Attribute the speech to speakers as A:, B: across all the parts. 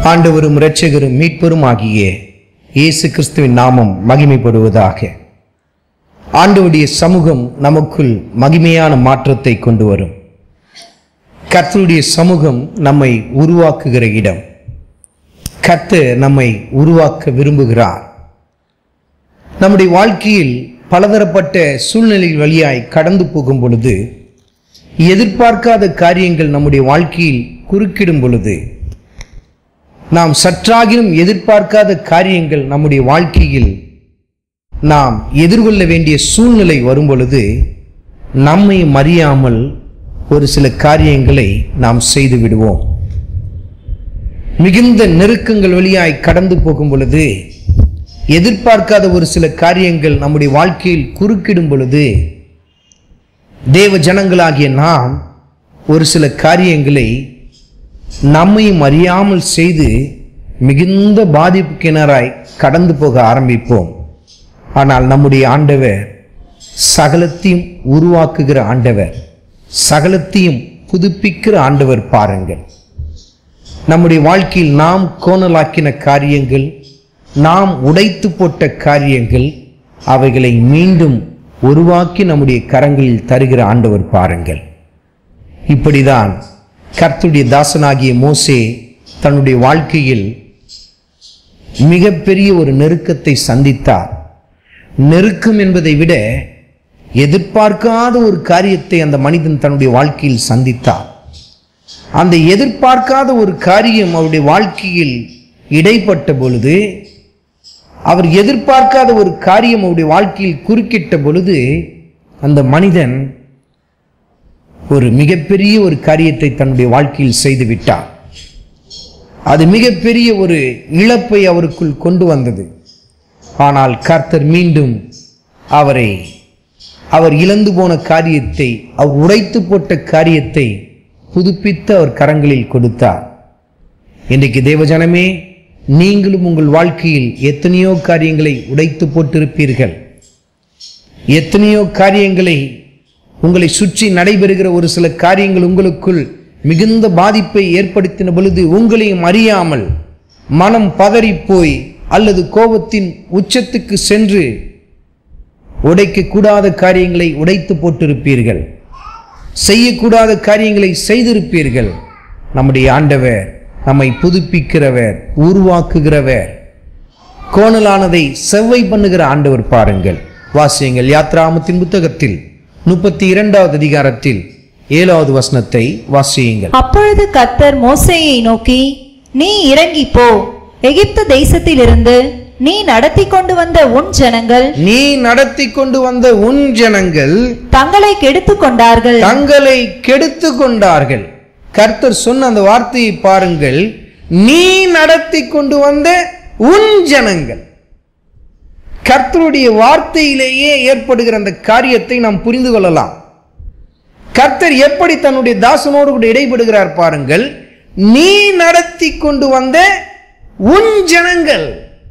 A: ஆண்டவரும் இரட்சகரும் மீட்பரும் ஆகிய இயேசு கிறிஸ்துவின் நாமம் மகிமைப்படுவதாக ஆண்டவருடைய சமூகம் நமக்குள் மகிமையான மாற்றத்தை கொண்டு வரும் கர்த்தருடைய சமூகம் நம்மை உருவாக்குகிற இடம் கர்த்தர் நம்மை உருவாக்க விரும்புகிறார் நம்முடைய வாழ்க்கையில் பலதரப்பட்ட சூழ்நிலை வழியாய் கடந்து போகும் பொழுது எதிர்பார்க்காத காரியங்கள் நம்முடைய வாழ்க்கையில் குறுக்கிடும் பொழுது நாம் சற்றாகிலும் எதிர்பார்க்காத காரியங்கள் நம்முடைய வாழ்க்கையில் நாம் எதிர்கொள்ள வேண்டிய சூழ்நிலை வரும் பொழுது நம்மை மறியாமல் ஒரு சில காரியங்களை நாம் செய்து விடுவோம் மிகுந்த நெருக்கங்கள் வழியாய் கடந்து போகும் பொழுது எதிர்பார்க்காத ஒரு சில காரியங்கள் நம்முடைய வாழ்க்கையில் குறுக்கிடும் பொழுது தேவ ஜனங்களாகிய நாம் ஒரு சில காரியங்களை நம்மையும் அறியாமல் செய்து மிகுந்த பாதிப்புக்கிணராய் கடந்து போக ஆரம்பிப்போம் ஆனால் நம்முடைய ஆண்டவர் சகலத்தையும் உருவாக்குகிற ஆண்டவர் சகலத்தையும் புதுப்பிக்கிற ஆண்டவர் பாருங்கள் நம்முடைய வாழ்க்கையில் நாம் கோணலாக்கின காரியங்கள் நாம் உடைத்து போட்ட காரியங்கள் அவைகளை மீண்டும் உருவாக்கி நம்முடைய கரங்களில் தருகிற ஆண்டவர் பாருங்கள் இப்படிதான் கர்த்துடைய தாசனாகிய மோசே தன்னுடைய வாழ்க்கையில் மிகப்பெரிய ஒரு நெருக்கத்தை சந்தித்தார் நெருக்கம் என்பதை விட எதிர்பார்க்காத ஒரு காரியத்தை அந்த மனிதன் தன்னுடைய வாழ்க்கையில் சந்தித்தார் அந்த எதிர்பார்க்காத ஒரு காரியம் அவருடைய வாழ்க்கையில் இடைப்பட்ட பொழுது அவர் எதிர்பார்க்காத ஒரு காரியம் அவருடைய வாழ்க்கையில் குறுக்கிட்ட பொழுது அந்த மனிதன் ஒரு மிகப்பெரிய ஒரு காரியத்தை தன்னுடைய வாழ்க்கையில் செய்து விட்டார் அது மிகப்பெரிய ஒரு இழப்பை அவருக்குள் கொண்டு வந்தது ஆனால் கர்த்தர் மீண்டும் அவரை அவர் இழந்து போன காரியத்தை அவர் உடைத்து போட்ட காரியத்தை புதுப்பித்து அவர் கரங்களில் கொடுத்தார் இன்றைக்கு தேவஜனமே நீங்களும் உங்கள் வாழ்க்கையில் எத்தனையோ காரியங்களை உடைத்து போட்டிருப்பீர்கள் எத்தனையோ காரியங்களை உங்களை சுற்றி நடைபெறுகிற ஒரு சில காரியங்கள் உங்களுக்குள் மிகுந்த பாதிப்பை ஏற்படுத்தின பொழுது உங்களையும் அறியாமல் மனம் பதறிப்போய் அல்லது கோபத்தின் உச்சத்துக்கு சென்று உடைக்க கூடாத காரியங்களை உடைத்து போட்டிருப்பீர்கள் செய்யக்கூடாத காரியங்களை செய்திருப்பீர்கள் நம்முடைய ஆண்டவர் நம்மை புதுப்பிக்கிறவர் உருவாக்குகிறவர் கோணலானதை செவ்வை பண்ணுகிற ஆண்டவர் பாருங்கள் வாசியங்கள் யாத்ராமத்தின் புத்தகத்தில் முப்பத்தி இரண்டாவது அதிகாரத்தில் ஏழாவது வசனத்தை வாசியுங்கள்
B: அப்பொழுது கர்த்தர் மோசேயை நோக்கி நீ இறங்கி போ எகிப்து தேசத்திலிருந்து நீ நடத்தி கொண்டு வந்த உன் ஜனங்கள்
A: நீ நடத்தி கொண்டு வந்த உன் ஜனங்கள்
B: தங்களை கெடுத்துக் கொண்டார்கள்
A: தங்களை கெடுத்து கொண்டார்கள் கர்த்தர் சொன்ன அந்த வார்த்தையை பாருங்கள் நீ நடத்தி கொண்டு வந்த உன் ஜனங்கள் கர்த்தருடைய வார்த்தையிலேயே ஏற்படுகிற அந்த காரியத்தை நாம் புரிந்து கொள்ளலாம் கர்த்தர் எப்படி தன்னுடைய தாசனோடு கூட இடைபடுகிறார் பாருங்கள் நீ நடத்தி கொண்டு வந்த உன் ஜனங்கள்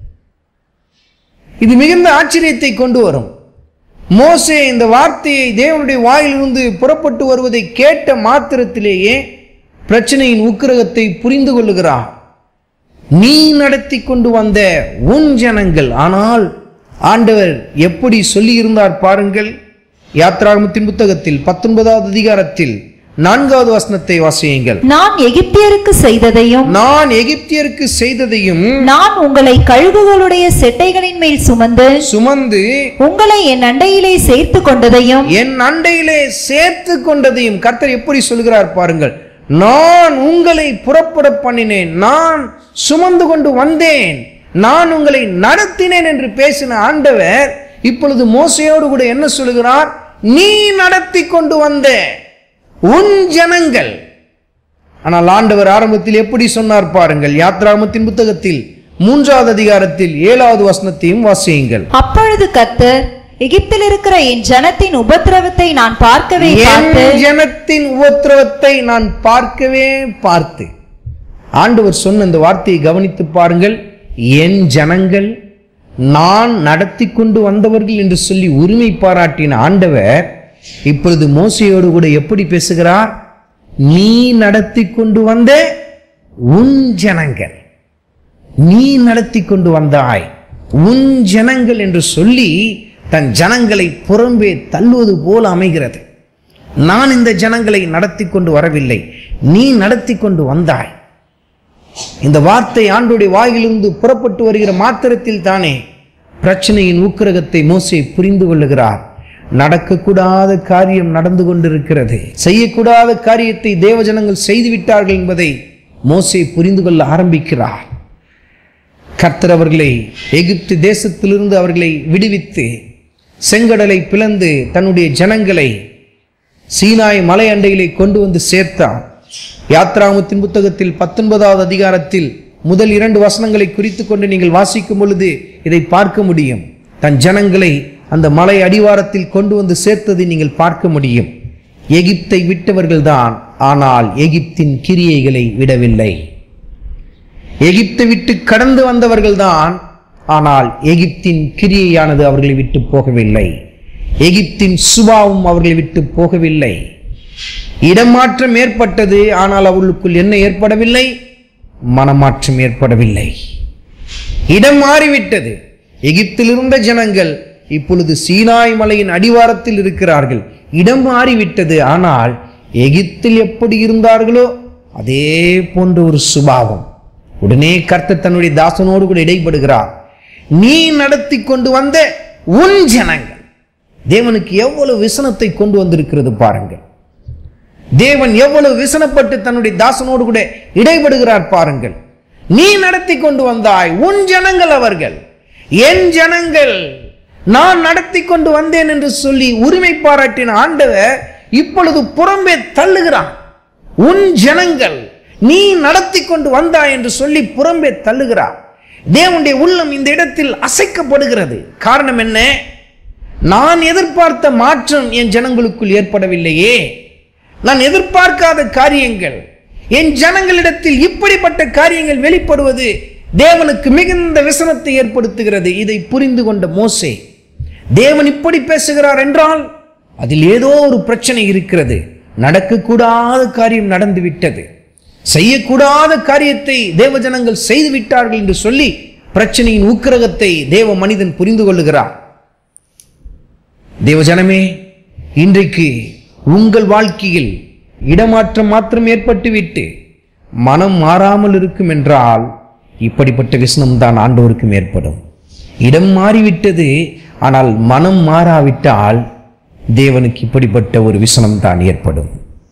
A: இது மிகுந்த ஆச்சரியத்தை கொண்டு வரும் மோசே இந்த வார்த்தையை தேவனுடைய வாயிலிருந்து புறப்பட்டு வருவதை கேட்ட மாத்திரத்திலேயே பிரச்சனையின் உக்கிரகத்தை புரிந்து கொள்ளுகிறார் நீ நடத்தி கொண்டு வந்த உன் ஜனங்கள் ஆனால் ஆண்டவர் எப்படி சொல்லியிருந்தார் பாருங்கள் யாத்ராகமத்தின் புத்தகத்தில் பத்தொன்பதாவது அதிகாரத்தில் நான்காவது வசனத்தை வாசியுங்கள்
B: நான் எகிப்தியருக்கு செய்ததையும்
A: நான் எகிப்தியருக்கு செய்ததையும்
B: நான் உங்களை கழுகுகளுடைய செட்டைகளின் மேல் சுமந்து
A: சுமந்து
B: உங்களை என் அண்டையிலே சேர்த்து கொண்டதையும்
A: என் அண்டையிலே சேர்த்து கொண்டதையும் கர்த்தர் எப்படி சொல்கிறார் பாருங்கள் நான் உங்களை புறப்பட பண்ணினேன் நான் சுமந்து கொண்டு வந்தேன் நான் உங்களை நடத்தினேன் என்று பேசின ஆண்டவர் இப்பொழுது மோசையோடு கூட என்ன சொல்கிறார் நீ நடத்தி கொண்டு வந்த உன் ஜனங்கள் ஆனால் ஆண்டவர் ஆரம்பத்தில் எப்படி சொன்னார் பாருங்கள் யாத்ராமத்தின் புத்தகத்தில் மூன்றாவது அதிகாரத்தில் ஏழாவது வசனத்தையும் வாசியுங்கள்
B: அப்பொழுது கர்த்தர் எகிப்தில் இருக்கிற என் ஜனத்தின் உபத்திரவத்தை நான் பார்க்கவே
A: என்
B: பார்த்து
A: ஜனத்தின் உபத்திரவத்தை நான் பார்க்கவே பார்த்து ஆண்டவர் சொன்ன இந்த வார்த்தையை கவனித்து பாருங்கள் என் ஜனங்கள் நான் நடத்தி கொண்டு வந்தவர்கள் என்று சொல்லி உரிமை பாராட்டின ஆண்டவர் இப்பொழுது மோசையோடு கூட எப்படி பேசுகிறார் நீ நடத்தி கொண்டு வந்த உன் ஜனங்கள் நீ நடத்தி கொண்டு வந்தாய் உன் ஜனங்கள் என்று சொல்லி தன் ஜனங்களை புறம்பே தள்ளுவது போல அமைகிறது நான் இந்த ஜனங்களை நடத்தி கொண்டு வரவில்லை நீ நடத்தி கொண்டு வந்தாய் இந்த வார்த்தை ஆண்டுடைய வாயிலிருந்து புறப்பட்டு வருகிற மாத்திரத்தில் தானே பிரச்சனையின் உக்கிரகத்தை மோசே புரிந்து கொள்ளுகிறார் நடக்கக்கூடாத காரியம் நடந்து கொண்டிருக்கிறது செய்யக்கூடாத காரியத்தை தேவஜனங்கள் செய்துவிட்டார்கள் என்பதை மோசே புரிந்து கொள்ள ஆரம்பிக்கிறார் கர்த்தர் அவர்களை எகிப்து தேசத்திலிருந்து அவர்களை விடுவித்து செங்கடலை பிளந்து தன்னுடைய ஜனங்களை சீனாய் மலை அண்டையிலே கொண்டு வந்து சேர்த்தார் யாத்ராமத்தின் புத்தகத்தில் பத்தொன்பதாவது அதிகாரத்தில் முதல் இரண்டு வசனங்களை குறித்து கொண்டு நீங்கள் வாசிக்கும் பொழுது இதை பார்க்க முடியும் தன் ஜனங்களை அந்த மலை அடிவாரத்தில் கொண்டு வந்து சேர்த்ததை நீங்கள் பார்க்க முடியும் எகிப்தை விட்டவர்கள்தான் ஆனால் எகிப்தின் கிரியைகளை விடவில்லை எகிப்தை விட்டு கடந்து வந்தவர்கள்தான் ஆனால் எகிப்தின் கிரியையானது அவர்களை விட்டு போகவில்லை எகிப்தின் சுபாவும் அவர்களை விட்டு போகவில்லை இடமாற்றம் ஏற்பட்டது ஆனால் அவர்களுக்குள் என்ன ஏற்படவில்லை மனமாற்றம் ஏற்படவில்லை இடம் மாறிவிட்டது எகிப்தில் இருந்த ஜனங்கள் இப்பொழுது சீனாய் மலையின் அடிவாரத்தில் இருக்கிறார்கள் இடம் மாறிவிட்டது ஆனால் எகிப்தில் எப்படி இருந்தார்களோ அதே போன்ற ஒரு சுபாவம் உடனே கர்த்தர் தன்னுடைய தாசனோடு கூட இடைப்படுகிறார் நீ நடத்தி கொண்டு வந்த உன் ஜனங்கள் தேவனுக்கு எவ்வளவு விசனத்தை கொண்டு வந்திருக்கிறது பாருங்கள் தேவன் எவ்வளவு விசனப்பட்டு தன்னுடைய தாசனோடு கூட இடைபடுகிறார் பாருங்கள் நீ நடத்தி கொண்டு வந்தாய் உன் ஜனங்கள் அவர்கள் என் ஜனங்கள் நான் நடத்தி கொண்டு வந்தேன் என்று சொல்லி உரிமை பாராட்டின ஆண்டவர் இப்பொழுது புறம்பே தள்ளுகிறான் உன் ஜனங்கள் நீ நடத்தி கொண்டு வந்தாய் என்று சொல்லி புறம்பே தள்ளுகிறார் தேவனுடைய உள்ளம் இந்த இடத்தில் அசைக்கப்படுகிறது காரணம் என்ன நான் எதிர்பார்த்த மாற்றம் என் ஜனங்களுக்குள் ஏற்படவில்லையே நான் எதிர்பார்க்காத காரியங்கள் என் ஜனங்களிடத்தில் இப்படிப்பட்ட காரியங்கள் வெளிப்படுவது தேவனுக்கு மிகுந்த விசனத்தை ஏற்படுத்துகிறது இதை புரிந்து கொண்ட மோசே தேவன் இப்படி பேசுகிறார் என்றால் அதில் ஏதோ ஒரு பிரச்சனை இருக்கிறது நடக்கக்கூடாத காரியம் நடந்து விட்டது செய்யக்கூடாத காரியத்தை தேவ ஜனங்கள் செய்து விட்டார்கள் என்று சொல்லி பிரச்சனையின் உக்கிரகத்தை தேவ மனிதன் புரிந்து கொள்ளுகிறார் தேவஜனமே இன்றைக்கு உங்கள் வாழ்க்கையில் இடமாற்றம் மாத்திரம் ஏற்பட்டுவிட்டு மனம் மாறாமல் இருக்கும் என்றால் இப்படிப்பட்ட விசனம் தான் ஆண்டோருக்கும் ஏற்படும் இடம் மாறிவிட்டது ஆனால் மனம் மாறாவிட்டால் தேவனுக்கு இப்படிப்பட்ட ஒரு விசனம் தான் ஏற்படும்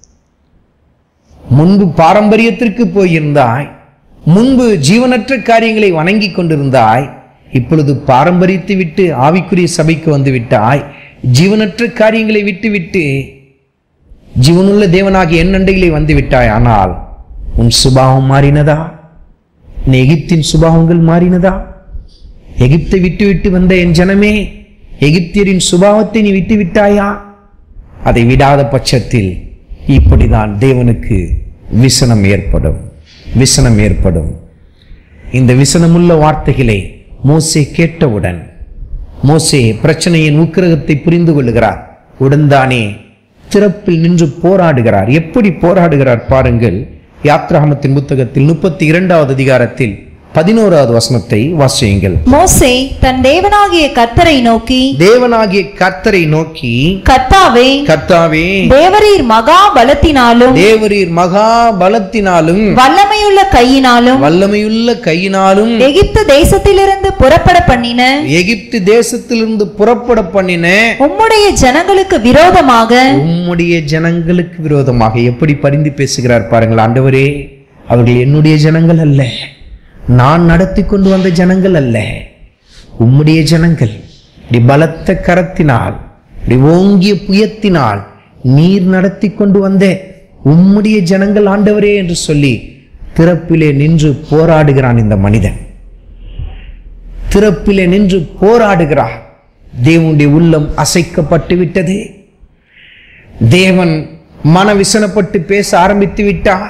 A: முன்பு பாரம்பரியத்திற்கு போயிருந்தாய் முன்பு ஜீவனற்ற காரியங்களை வணங்கி கொண்டிருந்தாய் இப்பொழுது பாரம்பரியத்தை விட்டு ஆவிக்குரிய சபைக்கு வந்து விட்டாய் ஜீவனற்ற காரியங்களை விட்டுவிட்டு ஜீவனுள்ள தேவனாகிய எண்ணண்டைகளை வந்து விட்டாய் ஆனால் உன் சுபாவம் மாறினதா உன் எகிப்தின் சுபாவங்கள் மாறினதா எகிப்தை விட்டு விட்டு வந்த என் ஜனமே எகிப்தியரின் சுபாவத்தை நீ விட்டு விட்டாயா அதை விடாத பட்சத்தில் இப்படிதான் தேவனுக்கு விசனம் ஏற்படும் விசனம் ஏற்படும் இந்த விசனமுள்ள வார்த்தைகளை மோசே கேட்டவுடன் மோசே பிரச்சனையின் உக்கிரகத்தை புரிந்து கொள்ளுகிறார் உடன்தானே திறப்பில் நின்று போராடுகிறார் எப்படி போராடுகிறார் பாருங்கள் யாத்ராகமத்தின் புத்தகத்தில் முப்பத்தி இரண்டாவது அதிகாரத்தில் பதினோராவது வசனத்தை வாசியுங்கள்
B: மோசே தன் தேவனாகிய கர்த்தரை நோக்கி
A: தேவனாகிய கர்த்தரை நோக்கி
B: கர்த்தாவே
A: கர்த்தாவே
B: தேவரீர் மகா பலத்தினாலும்
A: தேவரீர் மகா பலத்தினாலும்
B: வல்லமையுள்ள கையினாலும்
A: வல்லமையுள்ள கையினாலும்
B: எகிப்து தேசத்திலிருந்து புறப்பட பண்ணின
A: எகிப்து தேசத்திலிருந்து புறப்பட பண்ணின
B: உம்முடைய ஜனங்களுக்கு விரோதமாக
A: உம்முடைய ஜனங்களுக்கு விரோதமாக எப்படி பரிந்து பேசுகிறார் பாருங்கள் ஆண்டவரே அவர்கள் என்னுடைய ஜனங்கள் அல்ல நான் நடத்தி கொண்டு வந்த ஜனங்கள் அல்ல உம்முடைய ஜனங்கள் இப்படி பலத்த கரத்தினால் இப்படி ஓங்கிய புயத்தினால் நீர் நடத்தி கொண்டு வந்த உம்முடைய ஜனங்கள் ஆண்டவரே என்று சொல்லி திறப்பிலே நின்று போராடுகிறான் இந்த மனிதன் திறப்பிலே நின்று போராடுகிறார் தேவனுடைய உள்ளம் அசைக்கப்பட்டு விட்டது தேவன் மனவிசனப்பட்டு பேச ஆரம்பித்து விட்டார்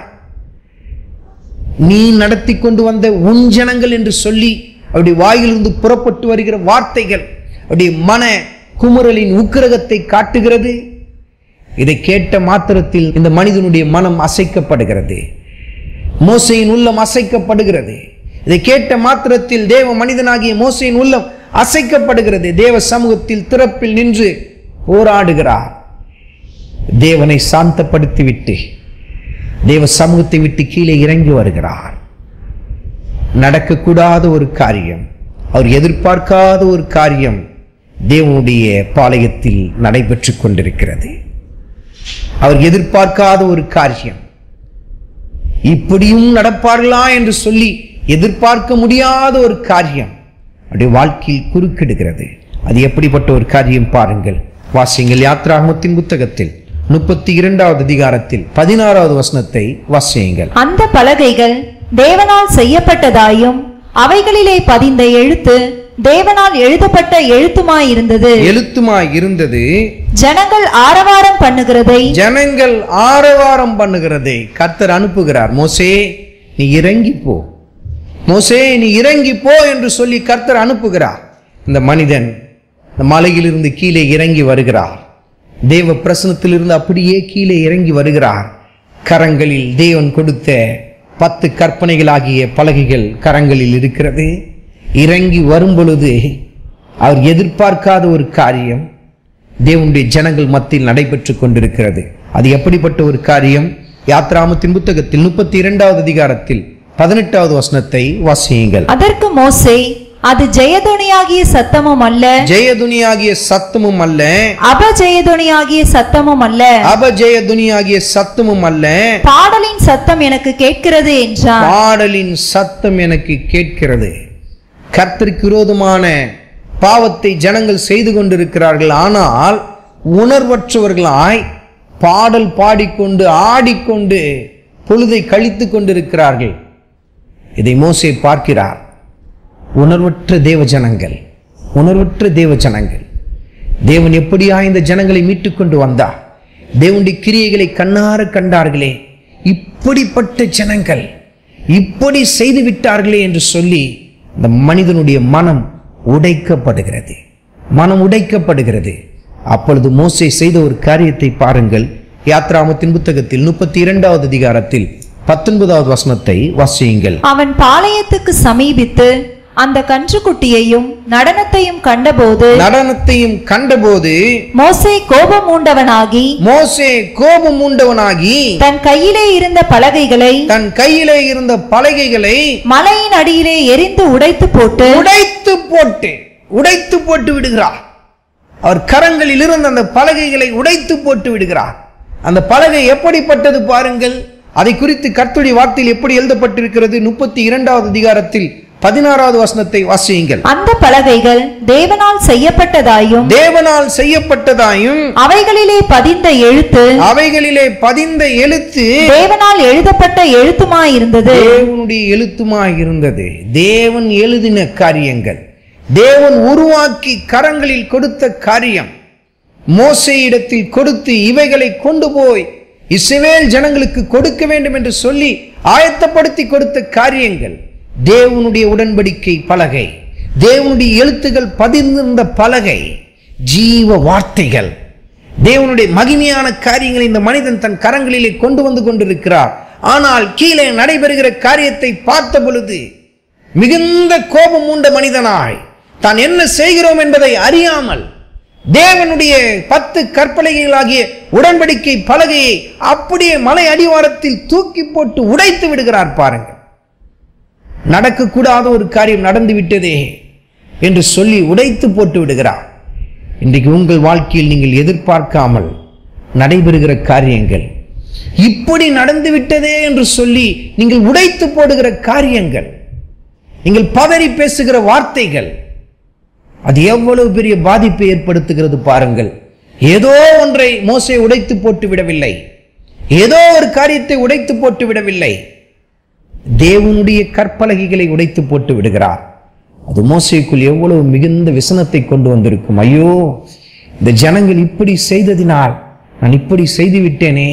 A: நீ நடத்தி கொண்டு வந்த உன் ஜனங்கள் என்று சொல்லி அவருடைய வாயிலிருந்து புறப்பட்டு வருகிற வார்த்தைகள் அவருடைய மன குமுறலின் உக்கிரகத்தை காட்டுகிறது இதை கேட்ட மாத்திரத்தில் இந்த மனிதனுடைய மனம் அசைக்கப்படுகிறது மோசையின் உள்ளம் அசைக்கப்படுகிறது இதை கேட்ட மாத்திரத்தில் தேவ மனிதனாகிய மோசையின் உள்ளம் அசைக்கப்படுகிறது தேவ சமூகத்தில் திறப்பில் நின்று போராடுகிறார் தேவனை சாந்தப்படுத்திவிட்டு தேவ சமூகத்தை விட்டு கீழே இறங்கி வருகிறார் நடக்கக்கூடாத ஒரு காரியம் அவர் எதிர்பார்க்காத ஒரு காரியம் தேவனுடைய பாளையத்தில் நடைபெற்றுக் கொண்டிருக்கிறது அவர் எதிர்பார்க்காத ஒரு காரியம் இப்படியும் நடப்பார்களா என்று சொல்லி எதிர்பார்க்க முடியாத ஒரு காரியம் அவருடைய வாழ்க்கையில் குறுக்கிடுகிறது அது எப்படிப்பட்ட ஒரு காரியம் பாருங்கள் வாசியுங்கள் யாத்ராகமத்தின் புத்தகத்தில் முப்பத்தி இரண்டாவது அதிகாரத்தில் பதினாறாவது வசனத்தை வாசியுங்கள்
B: அந்த பலகைகள் தேவனால் செய்யப்பட்டதாயும் அவைகளிலே பதிந்த எழுத்து தேவனால் எழுதப்பட்ட எழுத்துமாயிருந்தது
A: எழுத்துமாய் இருந்தது
B: ஜனங்கள் ஆரவாரம் பண்ணுகிறதை
A: ஜனங்கள் ஆரவாரம் பண்ணுகிறதை கர்த்தர் அனுப்புகிறார் மோசே நீ இறங்கி போ மோசே நீ இறங்கி போ என்று சொல்லி கர்த்தர் அனுப்புகிறார் இந்த மனிதன் இந்த மலையிலிருந்து கீழே இறங்கி வருகிறார் தேவ பிரசனத்திலிருந்து அப்படியே கீழே இறங்கி வருகிறார் கரங்களில் தேவன் கொடுத்த பத்து கற்பனைகளாகிய பலகைகள் கரங்களில் இருக்கிறது இறங்கி வரும் பொழுது அவர் எதிர்பார்க்காத ஒரு காரியம் தேவனுடைய ஜனங்கள் மத்தியில் நடைபெற்றுக் கொண்டிருக்கிறது அது எப்படிப்பட்ட ஒரு காரியம் யாத்ராமத்தின் புத்தகத்தில் முப்பத்தி இரண்டாவது அதிகாரத்தில் பதினெட்டாவது வசனத்தை வாசியுங்கள்
B: அதற்கு மோசே அது ஜெயதுணியாகிய சத்தமும் அல்ல
A: ஜெயதுனியாகிய சத்தமும் அல்ல
B: அபஜெயதுணியாகிய சத்தமும் அல்ல
A: அபஜெயதுனியாகிய சத்தமும் அல்ல
B: பாடலின் சத்தம் எனக்கு கேட்கிறது என்றான்
A: பாடலின் சத்தம் எனக்கு கேட்கிறது கர்த்தருக்கு விரோதமான பாவத்தை ஜனங்கள் செய்து கொண்டிருக்கிறார்கள் ஆனால் உணர்வற்றவர்களாய் பாடல் பாடிக்கொண்டு ஆடிக்கொண்டு பொழுதை கழித்துக் கொண்டிருக்கிறார்கள் இதை மோசே பார்க்கிறார் உணர்வற்ற தேவ ஜனங்கள் உணர்வற்ற தேவ ஜனங்கள் தேவன் எப்படியா இந்த ஜனங்களை மீட்டுக் கொண்டு வந்தார் தேவனுடைய கிரியைகளை கண்ணார கண்டார்களே இப்படிப்பட்ட ஜனங்கள் இப்படி செய்து விட்டார்களே என்று சொல்லி இந்த மனிதனுடைய மனம் உடைக்கப்படுகிறது மனம் உடைக்கப்படுகிறது அப்பொழுது மோசே செய்த ஒரு காரியத்தை பாருங்கள் யாத்ராமத்தின் புத்தகத்தில் முப்பத்தி இரண்டாவது அதிகாரத்தில் பத்தொன்பதாவது வசனத்தை வாசியுங்கள்
B: அவன் பாளையத்துக்கு சமீபித்து அந்த கன்றுக்குட்டியையும் நடனத்தையும் கண்டபோது
A: நடனத்தையும் கண்டபோது
B: மோசே கோபமூண்டவனாகி
A: மோசே கோபம் உண்டவனாகி
B: தன் கையிலே இருந்த பலகைகளை
A: தன் கையிலே இருந்த பலகைகளை
B: மலையின் அடியிலே எரிந்து உடைத்து போட்டு
A: உடைத்து போட்டு உடைத்து போட்டு விடுகிறார் அவர் கரங்களில் இருந்த அந்த பலகைகளை உடைத்து போட்டு விடுகிறார் அந்த பலகை எப்படிப்பட்டது பாருங்கள் அதை குறித்து கர்த்தருடைய வார்த்தையில் எப்படி எழுதப்பட்டிருக்கிறது முப்பத்தி இரண்டாவது அதிகாரத்தில் பதினாறாவது வசனத்தை வாசியுங்கள்
B: அந்த பலகைகள் தேவனால் செய்யப்பட்டதாயும்
A: தேவனால் செய்யப்பட்டதாயும்
B: அவைகளிலே பதிந்த எழுத்து
A: அவைகளிலே பதிந்த எழுத்து
B: தேவனால் எழுதப்பட்ட எழுத்துமாயிருந்தது
A: தேவனுடைய எழுத்துமாய் இருந்தது தேவன் எழுதின காரியங்கள் தேவன் உருவாக்கி கரங்களில் கொடுத்த காரியம் மோசையிடத்தில் கொடுத்து இவைகளை கொண்டு போய் இஸ்ரவேல் ஜனங்களுக்கு கொடுக்க வேண்டும் என்று சொல்லி ஆயத்தப்படுத்தி கொடுத்த காரியங்கள் தேவனுடைய உடன்படிக்கை பலகை தேவனுடைய எழுத்துகள் பதிந்திருந்த பலகை ஜீவ வார்த்தைகள் தேவனுடைய மகிமையான காரியங்களை இந்த மனிதன் தன் கரங்களிலே கொண்டு வந்து கொண்டிருக்கிறார் ஆனால் கீழே நடைபெறுகிற காரியத்தை பார்த்த பொழுது மிகுந்த கோபம் உண்ட மனிதனாய் தான் என்ன செய்கிறோம் என்பதை அறியாமல் தேவனுடைய பத்து கற்பலகைகளாகிய உடன்படிக்கை பலகையை அப்படியே மலை அடிவாரத்தில் தூக்கி போட்டு உடைத்து விடுகிறார் பாருங்கள் நடக்கக்கூடாத ஒரு காரியம் நடந்து விட்டதே என்று சொல்லி உடைத்து போட்டு விடுகிறார் இன்றைக்கு உங்கள் வாழ்க்கையில் நீங்கள் எதிர்பார்க்காமல் நடைபெறுகிற காரியங்கள் இப்படி நடந்து விட்டதே என்று சொல்லி நீங்கள் உடைத்து போடுகிற காரியங்கள் நீங்கள் பதறி பேசுகிற வார்த்தைகள் அது எவ்வளவு பெரிய பாதிப்பை ஏற்படுத்துகிறது பாருங்கள் ஏதோ ஒன்றை மோசை உடைத்து போட்டு விடவில்லை ஏதோ ஒரு காரியத்தை உடைத்து போட்டு விடவில்லை தேவனுடைய கற்பலகைகளை உடைத்து போட்டு விடுகிறார் அது மோசைக்குள் எவ்வளவு மிகுந்த விசனத்தை கொண்டு வந்திருக்கும் ஐயோ இந்த ஜனங்கள் இப்படி செய்ததினால் நான் இப்படி செய்து விட்டேனே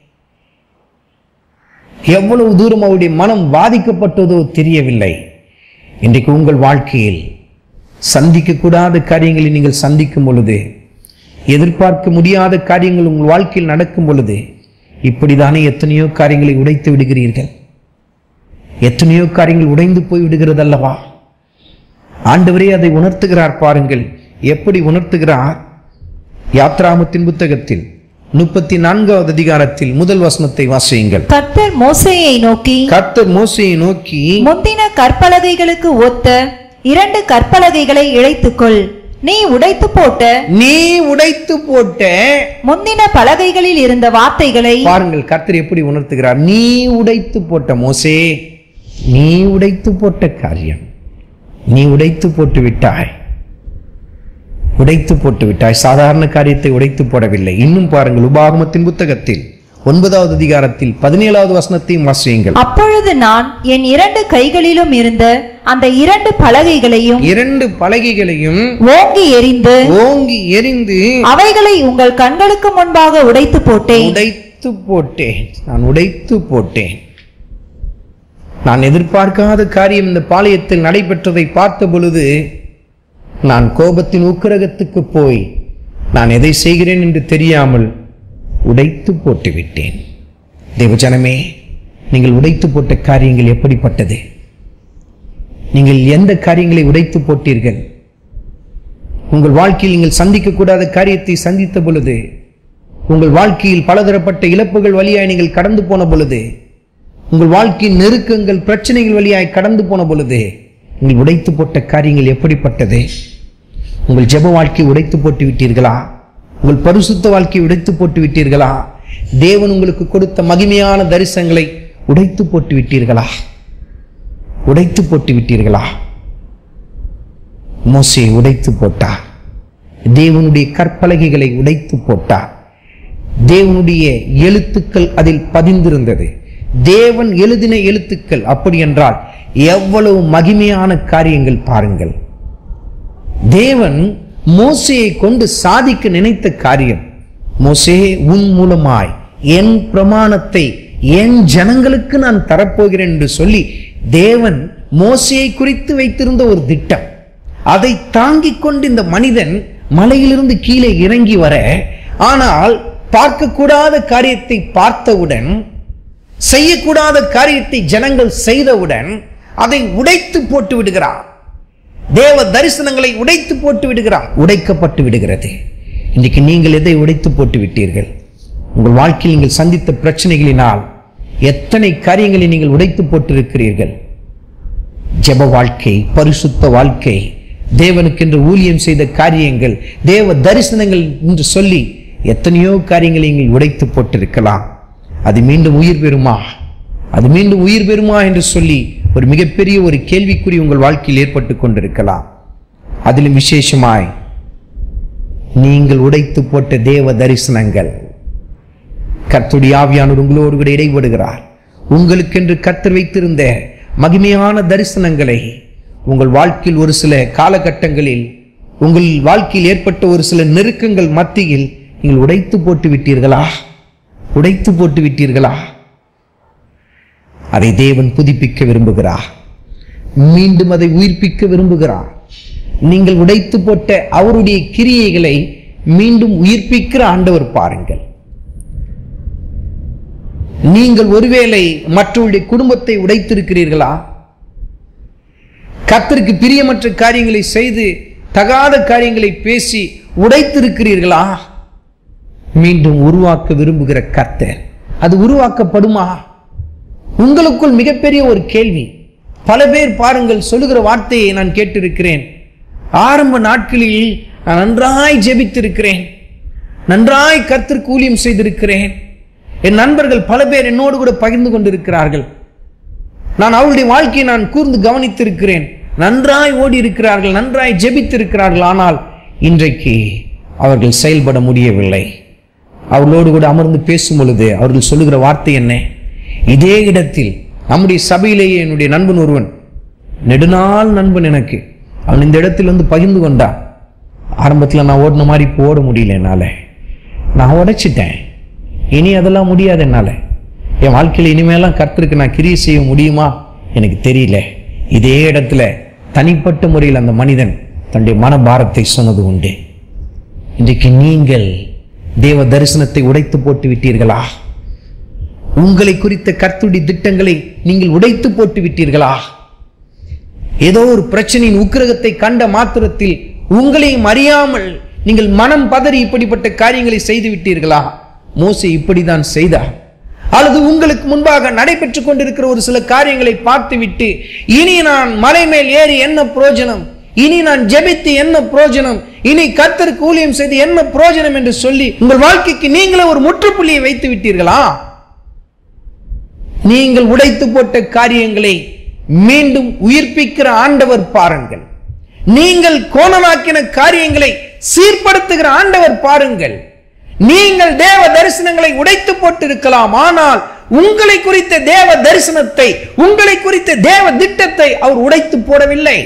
A: எவ்வளவு தூரம் அவருடைய மனம் பாதிக்கப்பட்டதோ தெரியவில்லை இன்றைக்கு உங்கள் வாழ்க்கையில் சந்திக்கக்கூடாத காரியங்களை நீங்கள் சந்திக்கும் பொழுது எதிர்பார்க்க முடியாத காரியங்கள் உங்கள் வாழ்க்கையில் நடக்கும் பொழுது இப்படிதானே எத்தனையோ காரியங்களை உடைத்து விடுகிறீர்கள் எத்தனையோ காரியங்கள் உடைந்து போய் விடுகிறது அல்லவா ஆண்டவரே அதை உணர்த்துகிறார் பாருங்கள் எப்படி உணர்த்துகிறார் யாத்ராமத்தின் புத்தகத்தில் முப்பத்தி நான்காவது அதிகாரத்தில் முதல் வசனத்தை வாசியுங்கள்
B: கர்த்தர் மோசேயை நோக்கி
A: கர்த்தர் மோசையை நோக்கி
B: முந்தின கற்பலகைகளுக்கு ஒத்த இரண்டு கற்பலகைகளை இழைத்துக்கொள் நீ உடைத்து போட்ட
A: நீ உடைத்து போட்ட
B: முந்தின பலகைகளில் இருந்த வார்த்தைகளை
A: பாருங்கள் கர்த்தர் எப்படி உணர்த்துகிறார் நீ உடைத்து போட்ட மோசே நீ உடைத்து போட்ட காரியம் நீ உடைத்து போட்டு விட்டாய் உடைத்து போட்டு விட்டாய் சாதாரண காரியத்தை உடைத்து போடவில்லை இன்னும் பாருங்கள் உபாகமத்தின் புத்தகத்தில் ஒன்பதாவது அதிகாரத்தில் பதினேழாவது வசனத்தையும் வாசியுங்கள்
B: அப்பொழுது நான் என் இரண்டு கைகளிலும் இருந்த அந்த இரண்டு பலகைகளையும்
A: இரண்டு பலகைகளையும்
B: ஓங்கி எறிந்து
A: ஓங்கி எரிந்து
B: அவைகளை உங்கள் கண்களுக்கு முன்பாக உடைத்து போட்டேன்
A: உடைத்து போட்டேன் நான் உடைத்து போட்டேன் நான் எதிர்பார்க்காத காரியம் இந்த பாளையத்தில் நடைபெற்றதை பார்த்த பொழுது நான் கோபத்தின் உக்கிரகத்துக்கு போய் நான் எதை செய்கிறேன் என்று தெரியாமல் உடைத்து போட்டு விட்டேன் தேவஜனமே நீங்கள் உடைத்து போட்ட காரியங்கள் எப்படிப்பட்டது நீங்கள் எந்த காரியங்களை உடைத்து போட்டீர்கள் உங்கள் வாழ்க்கையில் நீங்கள் சந்திக்கக்கூடாத காரியத்தை சந்தித்த பொழுது உங்கள் வாழ்க்கையில் பலதரப்பட்ட இழப்புகள் வழியாய் நீங்கள் கடந்து போன பொழுது உங்கள் வாழ்க்கையின் நெருக்கங்கள் பிரச்சனைகள் வழியாய் கடந்து போன பொழுது நீங்கள் உடைத்து போட்ட காரியங்கள் எப்படிப்பட்டது உங்கள் ஜெப வாழ்க்கையை உடைத்து போட்டு விட்டீர்களா உங்கள் பரிசுத்த வாழ்க்கையை உடைத்து போட்டு விட்டீர்களா தேவன் உங்களுக்கு கொடுத்த மகிமையான தரிசனங்களை உடைத்து போட்டு விட்டீர்களா உடைத்து போட்டு விட்டீர்களா மோசே உடைத்து போட்டார் தேவனுடைய கற்பலகைகளை உடைத்து போட்டார் தேவனுடைய எழுத்துக்கள் அதில் பதிந்திருந்தது தேவன் எழுதின எழுத்துக்கள் அப்படி என்றால் எவ்வளவு மகிமையான காரியங்கள் பாருங்கள் தேவன் மோசையை கொண்டு சாதிக்க நினைத்த காரியம் மோசே உன் மூலமாய் என் பிரமாணத்தை என் ஜனங்களுக்கு நான் தரப்போகிறேன் என்று சொல்லி தேவன் மோசையை குறித்து வைத்திருந்த ஒரு திட்டம் அதை தாங்கிக் கொண்டு இந்த மனிதன் மலையிலிருந்து கீழே இறங்கி வர ஆனால் பார்க்கக்கூடாத காரியத்தை பார்த்தவுடன் செய்யக்கூடாத காரியத்தை ஜனங்கள் செய்தவுடன் அதை உடைத்து போட்டு விடுகிறார் தேவ தரிசனங்களை உடைத்து போட்டு விடுகிறார் உடைக்கப்பட்டு விடுகிறது இன்றைக்கு நீங்கள் எதை உடைத்து போட்டு விட்டீர்கள் உங்கள் வாழ்க்கையில் நீங்கள் சந்தித்த பிரச்சனைகளினால் எத்தனை காரியங்களை நீங்கள் உடைத்து போட்டிருக்கிறீர்கள் ஜெப வாழ்க்கை பரிசுத்த வாழ்க்கை தேவனுக்கென்று ஊழியம் செய்த காரியங்கள் தேவ தரிசனங்கள் என்று சொல்லி எத்தனையோ காரியங்களை நீங்கள் உடைத்து போட்டிருக்கலாம் அது மீண்டும் உயிர் பெறுமா அது மீண்டும் உயிர் பெறுமா என்று சொல்லி ஒரு மிகப்பெரிய ஒரு கேள்விக்குறி உங்கள் வாழ்க்கையில் ஏற்பட்டு கொண்டிருக்கலாம் அதிலும் விசேஷமாய் நீங்கள் உடைத்து போட்ட தேவ தரிசனங்கள் கர்த்துடைய ஆவியானவர் உங்களோடு கூட இடைபடுகிறார் உங்களுக்கென்று கர்த்தர் வைத்திருந்த மகிமையான தரிசனங்களை உங்கள் வாழ்க்கையில் ஒரு சில காலகட்டங்களில் உங்கள் வாழ்க்கையில் ஏற்பட்ட ஒரு சில நெருக்கங்கள் மத்தியில் நீங்கள் உடைத்து போட்டு விட்டீர்களா உடைத்து போட்டு விட்டீர்களா அதை தேவன் புதுப்பிக்க விரும்புகிறார் மீண்டும் அதை உயிர்ப்பிக்க விரும்புகிறார் நீங்கள் உடைத்து போட்ட அவருடைய கிரியைகளை மீண்டும் உயிர்ப்பிக்கிற ஆண்டவர் பாருங்கள் நீங்கள் ஒருவேளை மற்றவருடைய குடும்பத்தை உடைத்திருக்கிறீர்களா கர்த்தருக்கு பிரியமற்ற காரியங்களை செய்து தகாத காரியங்களை பேசி உடைத்திருக்கிறீர்களா மீண்டும் உருவாக்க விரும்புகிற கர்த்தர் அது உருவாக்கப்படுமா உங்களுக்குள் மிகப்பெரிய ஒரு கேள்வி பல பேர் பாருங்கள் சொல்லுகிற வார்த்தையை நான் கேட்டிருக்கிறேன் ஆரம்ப நாட்களில் நான் நன்றாய் ஜெபித்திருக்கிறேன் நன்றாய் கர்த்தருக்கு ஊழியம் செய்திருக்கிறேன் என் நண்பர்கள் பல பேர் என்னோடு கூட பகிர்ந்து கொண்டிருக்கிறார்கள் நான் அவளுடைய வாழ்க்கையை நான் கூர்ந்து கவனித்திருக்கிறேன் நன்றாய் ஓடி இருக்கிறார்கள் நன்றாய் ஜெபித்திருக்கிறார்கள் ஆனால் இன்றைக்கு அவர்கள் செயல்பட முடியவில்லை அவர்களோடு கூட அமர்ந்து பேசும் பொழுது அவர்கள் சொல்லுகிற வார்த்தை என்ன இதே இடத்தில் நம்முடைய சபையிலேயே என்னுடைய நண்பன் ஒருவன் நெடுநாள் நண்பன் எனக்கு அவன் இந்த இடத்தில் வந்து பகிர்ந்து கொண்டான் ஆரம்பத்தில் நான் ஓடின மாதிரி இப்போ ஓட முடியல என்னால் நான் உடைச்சிட்டேன் இனி அதெல்லாம் முடியாது என்னால் என் வாழ்க்கையில் இனிமேலாம் கர்த்தருக்கு நான் கிரியை செய்ய முடியுமா எனக்கு தெரியல இதே இடத்துல தனிப்பட்ட முறையில் அந்த மனிதன் தன்னுடைய மனபாரத்தை சொன்னது உண்டு இன்றைக்கு நீங்கள் தேவ தரிசனத்தை உடைத்து போட்டு விட்டீர்களா உங்களை குறித்த கர்த்துடைய திட்டங்களை நீங்கள் உடைத்து போட்டு விட்டீர்களா ஏதோ ஒரு பிரச்சனையின் உக்கிரகத்தை கண்ட மாத்திரத்தில் உங்களையும் அறியாமல் நீங்கள் மனம் பதறி இப்படிப்பட்ட காரியங்களை செய்து விட்டீர்களா மோசே இப்படிதான் செய்தார் அல்லது உங்களுக்கு முன்பாக நடைபெற்றுக் கொண்டிருக்கிற ஒரு சில காரியங்களை பார்த்துவிட்டு இனி நான் மலை மேல் ஏறி என்ன பிரயோஜனம் இனி நான் ஜெபித்து என்ன பிரயோஜனம் இனி கர்த்தருக்கு ஊழியம் செய்து என்ன பிரயோஜனம் என்று சொல்லி உங்கள் வாழ்க்கைக்கு நீங்களே ஒரு முற்றுப்புள்ளியை வைத்து விட்டீர்களா நீங்கள் உடைத்து போட்ட காரியங்களை மீண்டும் உயிர்ப்பிக்கிற ஆண்டவர் பாருங்கள் நீங்கள் கோணலாக்கின காரியங்களை சீர்படுத்துகிற ஆண்டவர் பாருங்கள் நீங்கள் தேவ தரிசனங்களை உடைத்து போட்டிருக்கலாம் ஆனால் உங்களை குறித்த தேவ தரிசனத்தை உங்களை குறித்த தேவ திட்டத்தை அவர் உடைத்து போடவில்லை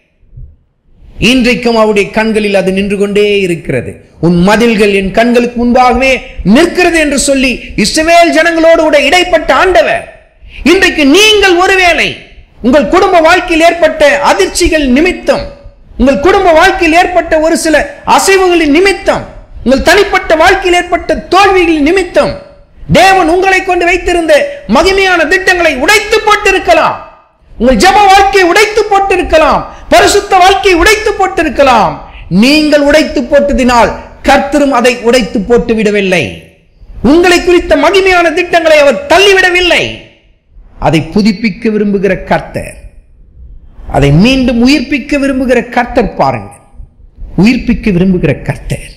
A: இன்றைக்கும் அவருடைய கண்களில் அது நின்று கொண்டே இருக்கிறது உன் மதில்கள் என் கண்களுக்கு முன்பாகவே நிற்கிறது என்று சொல்லி இஸ்ரவேல் ஜனங்களோடு கூட இடைப்பட்ட ஆண்டவர் இன்றைக்கு நீங்கள் ஒருவேளை உங்கள் குடும்ப வாழ்க்கையில் ஏற்பட்ட அதிர்ச்சிகள் நிமித்தம் உங்கள் குடும்ப வாழ்க்கையில் ஏற்பட்ட ஒரு சில அசைவுகளின் நிமித்தம் உங்கள் தனிப்பட்ட வாழ்க்கையில் ஏற்பட்ட தோல்விகளின் நிமித்தம் தேவன் உங்களை கொண்டு வைத்திருந்த மகிமையான திட்டங்களை உடைத்து போட்டிருக்கலாம் உங்கள் ஜெப வாழ்க்கையை உடைத்து போட்டிருக்கலாம் பரிசுத்த வாழ்க்கையை உடைத்து போட்டிருக்கலாம் நீங்கள் உடைத்து போட்டதினால் கர்த்தரும் அதை உடைத்து போட்டு விடவில்லை உங்களை குறித்த மகிமையான திட்டங்களை அவர் தள்ளிவிடவில்லை அதை புதுப்பிக்க விரும்புகிற கர்த்தர் அதை மீண்டும் உயிர்ப்பிக்க விரும்புகிற கர்த்தர் பாருங்கள் உயிர்ப்பிக்க விரும்புகிற கர்த்தர்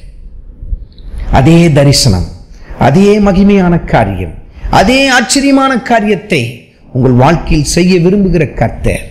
A: அதே தரிசனம் அதே மகிமையான காரியம் அதே ஆச்சரியமான காரியத்தை உங்கள் வாழ்க்கையில் செய்ய விரும்புகிற கர்த்தர்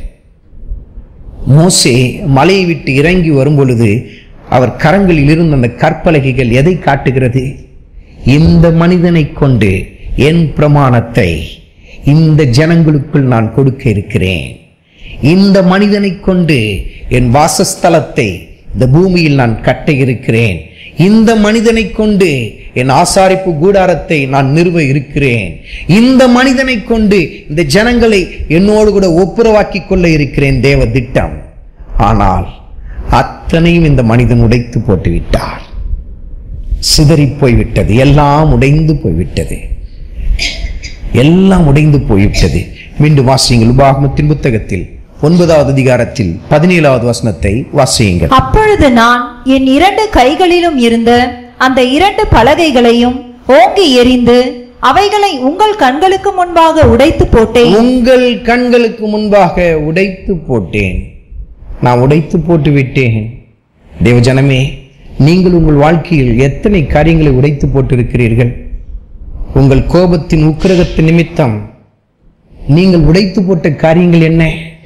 A: மோசே மலையை விட்டு இறங்கி வரும் பொழுது அவர் கரங்களில் இருந்த அந்த கற்பலகைகள் எதை காட்டுகிறது இந்த மனிதனை கொண்டு என் பிரமாணத்தை இந்த ஜனங்களுக்குள் நான் கொடுக்க இருக்கிறேன் இந்த மனிதனை கொண்டு என் வாசஸ்தலத்தை இந்த பூமியில் நான் கட்ட இருக்கிறேன் இந்த மனிதனை கொண்டு என் ஆசாரிப்பு கூடாரத்தை நான் நிறுவ இருக்கிறேன் இந்த மனிதனை கொண்டு இந்த ஜனங்களை என்னோடு கூட ஒப்புரவாக்கி கொள்ள இருக்கிறேன் தேவ திட்டம் ஆனால் அத்தனையும் இந்த மனிதன் உடைத்து போட்டு விட்டார் சிதறி போய்விட்டது எல்லாம் உடைந்து போய்விட்டது எல்லாம் உடைந்து போய்விட்டது மீண்டும் வாசியுங்கள் உபாகமத்தின் புத்தகத்தில் ஒன்பதாவது அதிகாரத்தில் பதினேழாவது வசனத்தை வாசியுங்கள்
B: அப்பொழுது நான் என் இரண்டு கைகளிலும் இருந்த அந்த இரண்டு பலகைகளையும் ஓங்கி எறிந்து அவைகளை உங்கள் கண்களுக்கு முன்பாக உடைத்து போட்டேன்
A: உங்கள் கண்களுக்கு முன்பாக உடைத்து போட்டேன் நான் உடைத்து போட்டு விட்டேன் தேவஜனமே நீங்கள் உங்கள் வாழ்க்கையில் எத்தனை காரியங்களை உடைத்து போட்டிருக்கிறீர்கள் உங்கள் கோபத்தின் உக்கிரகத்தின் நிமித்தம் நீங்கள் உடைத்து போட்ட காரியங்கள் என்ன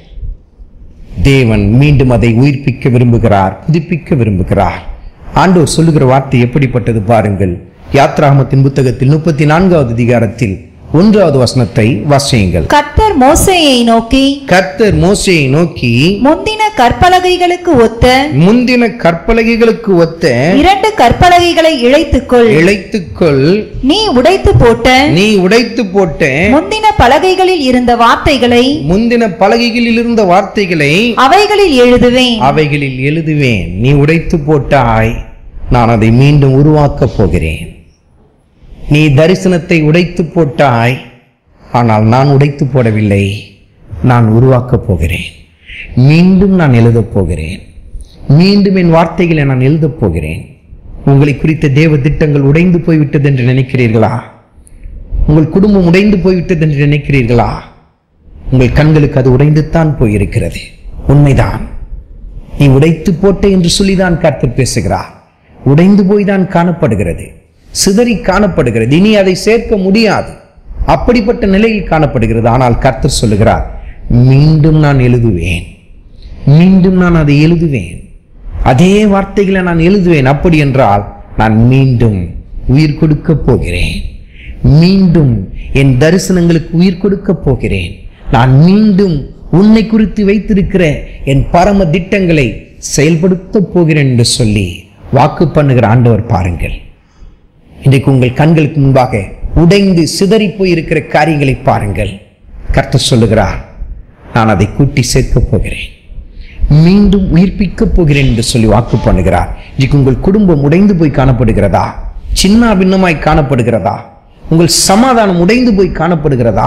A: தேவன் மீண்டும் அதை உயிர்ப்பிக்க விரும்புகிறார் புதுப்பிக்க விரும்புகிறார் ஆண்டோர் சொல்லுகிற வார்த்தை எப்படிப்பட்டது பாருங்கள் யாத்ராகமத்தின் புத்தகத்தில் முப்பத்தி நான்காவது அதிகாரத்தில் ஒன்றாவது வசனத்தை வாசியுங்கள்
B: கர்த்தர் மோசேயை நோக்கி
A: கர்த்தர் மோசேயை நோக்கி
B: முந்தின கற்பலகைகளுக்கு ஒத்த
A: முந்தின கற்பலகைகளுக்கு ஒத்த
B: இரண்டு கற்பலகைகளை இழைத்துக்கொள்
A: இழைத்துக்கொள்
B: நீ உடைத்து போட்ட
A: நீ உடைத்து போட்ட
B: முந்தின பலகைகளில் இருந்த வார்த்தைகளை
A: முந்தின பலகைகளில் இருந்த வார்த்தைகளை
B: அவைகளில் எழுதுவேன்
A: அவைகளில் எழுதுவேன் நீ உடைத்து போட்டாய் நான் அதை மீண்டும் உருவாக்கப் போகிறேன் நீ தரிசனத்தை உடைத்து போட்டாய் ஆனால் நான் உடைத்து போடவில்லை நான் உருவாக்கப் போகிறேன் மீண்டும் நான் எழுதப் போகிறேன் மீண்டும் என் வார்த்தைகளை நான் எழுதப் போகிறேன் உங்களை குறித்த தேவ திட்டங்கள் உடைந்து போய்விட்டது என்று நினைக்கிறீர்களா உங்கள் குடும்பம் உடைந்து போய்விட்டது என்று நினைக்கிறீர்களா உங்கள் கண்களுக்கு அது உடைந்துத்தான் போயிருக்கிறது உண்மைதான் நீ உடைத்து போட்ட என்று சொல்லிதான் கர்த்தர் பேசுகிறார் உடைந்து போய்தான் காணப்படுகிறது சிதறி காணப்படுகிறது இனி அதை சேர்க்க முடியாது அப்படிப்பட்ட நிலையில் காணப்படுகிறது ஆனால் கர்த்தர் சொல்லுகிறார் மீண்டும் நான் எழுதுவேன் மீண்டும் நான் அதை எழுதுவேன் அதே வார்த்தைகளை நான் எழுதுவேன் அப்படி என்றால் நான் மீண்டும் உயிர் கொடுக்க போகிறேன் மீண்டும் என் தரிசனங்களுக்கு உயிர் கொடுக்க போகிறேன் நான் மீண்டும் உன்னை குறித்து வைத்திருக்கிற என் பரம திட்டங்களை செயல்படுத்த போகிறேன் என்று சொல்லி வாக்கு பண்ணுகிற ஆண்டவர் பாருங்கள் இன்றைக்கு உங்கள் கண்களுக்கு முன்பாக உடைந்து சிதறி போயிருக்கிற காரியங்களை பாருங்கள் கர்த்தர் சொல்லுகிறார் நான் அதை கூட்டி சேர்க்கப் போகிறேன் மீண்டும் உயிர்ப்பிக்கப் போகிறேன் என்று சொல்லி வாக்கு பண்ணுகிறார் இன்றைக்கு உங்கள் குடும்பம் உடைந்து போய் காணப்படுகிறதா சின்ன பின்னமாய் காணப்படுகிறதா உங்கள் சமாதானம் உடைந்து போய் காணப்படுகிறதா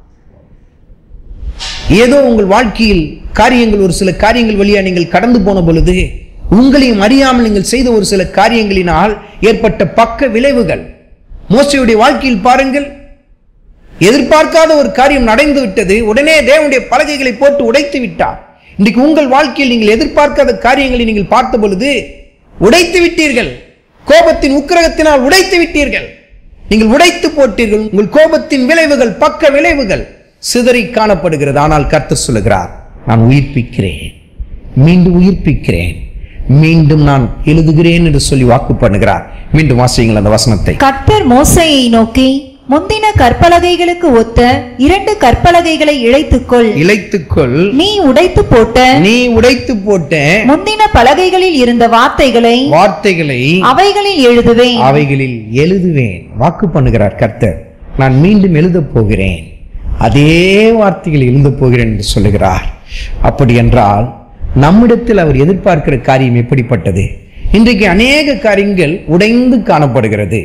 A: ஏதோ உங்கள் வாழ்க்கையில் காரியங்கள் ஒரு சில காரியங்கள் வழியா நீங்கள் கடந்து போன பொழுது உங்களையும் அறியாமல் நீங்கள் செய்த ஒரு சில காரியங்களினால் ஏற்பட்ட பக்க விளைவுகள் மோசையுடைய வாழ்க்கையில் பாருங்கள் எதிர்பார்க்காத ஒரு காரியம் நடந்து விட்டது உடனே தேவனுடைய பலகைகளை போட்டு உடைத்து விட்டார் இன்றைக்கு உங்கள் வாழ்க்கையில் நீங்கள் எதிர்பார்க்காத காரியங்களை நீங்கள் பார்த்த பொழுது உடைத்து விட்டீர்கள் கோபத்தின் உக்கிரகத்தினால் உடைத்து விட்டீர்கள் நீங்கள் உடைத்து போட்டீர்கள் உங்கள் கோபத்தின் விளைவுகள் பக்க விளைவுகள் சிதறி காணப்படுகிறது ஆனால் கர்த்தர் சொல்லுகிறார் நான் உயிர்ப்பிக்கிறேன் மீண்டும் உயிர்ப்பிக்கிறேன் மீண்டும் நான் எழுதுகிறேன் என்று சொல்லி வாக்கு பண்ணுகிறார் மீண்டும் வாசியுங்கள் அந்த வசனத்தை
B: கர்த்தர் மோசையை நோக்கி முந்தின கற்பலகைகளுக்கு ஒத்த இரண்டு கற்பலகைகளை இழைத்துக்கொள்
A: இழைத்துக்கொள்
B: நீ உடைத்து போட்ட
A: நீ உடைத்து போட்ட
B: முந்தின பலகைகளில் இருந்த வார்த்தைகளை
A: வார்த்தைகளை
B: அவைகளில் எழுதுவேன்
A: அவைகளில் எழுதுவேன் வாக்கு பண்ணுகிறார் கர்த்தர் நான் மீண்டும் எழுதப் போகிறேன் அதே வார்த்தைகள் எழுதப் போகிறேன் என்று சொல்லுகிறார் அப்படி என்றால் நம்மிடத்தில் அவர் எதிர்பார்க்கிற காரியம் எப்படிப்பட்டது இன்றைக்கு அநேக காரியங்கள் உடைந்து காணப்படுகிறது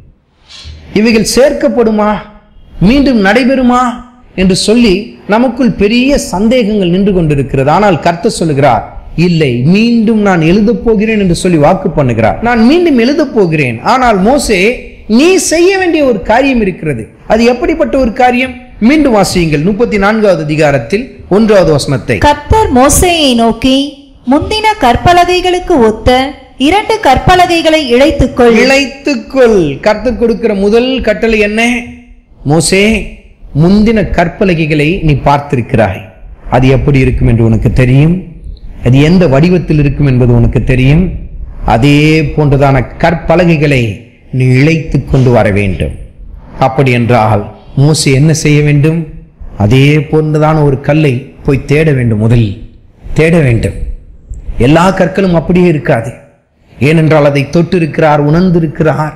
A: இவைகள் சேர்க்கப்படுமா மீண்டும் நடைபெறுமா என்று சொல்லி நமக்குள் பெரிய சந்தேகங்கள் நின்று கொண்டிருக்கிறது ஆனால் கர்த்தர் சொல்லுகிறார் இல்லை மீண்டும் நான் எழுதப் போகிறேன் என்று சொல்லி வாக்கு பண்ணுகிறார் நான் மீண்டும் எழுதப் போகிறேன் ஆனால் மோசே நீ செய்ய வேண்டிய ஒரு காரியம் இருக்கிறது அது எப்படிப்பட்ட ஒரு காரியம் மீண்டும் வாசியுங்கள் முப்பத்தி நான்காவது அதிகாரத்தில் ஒன்றாவது வசனத்தை
B: கர்த்தர் மோசேயை நோக்கி முந்தின கற்பலகைகளுக்கு ஒத்த இரண்டு கற்பலகைகளை இழைத்துக்கொள்
A: இழைத்துக்கொள் கர்த்தர் கொடுக்கிற முதல் கட்டளை என்ன மோசே முந்தின கற்பலகைகளை நீ பார்த்திருக்கிறாய் அது எப்படி இருக்கும் என்று உனக்கு தெரியும் அது எந்த வடிவத்தில் இருக்கும் என்பது உனக்கு தெரியும் அதே போன்றதான கற்பலகைகளை நீ இழைத்துக் கொண்டு வர வேண்டும் அப்படி என்றால் மோசே என்ன செய்ய வேண்டும் அதே போன்றதான ஒரு கல்லை போய் தேட வேண்டும் முதலில் தேட வேண்டும் எல்லா கற்களும் அப்படியே இருக்காது ஏனென்றால் அதை தொட்டிருக்கிறார் உணர்ந்திருக்கிறார்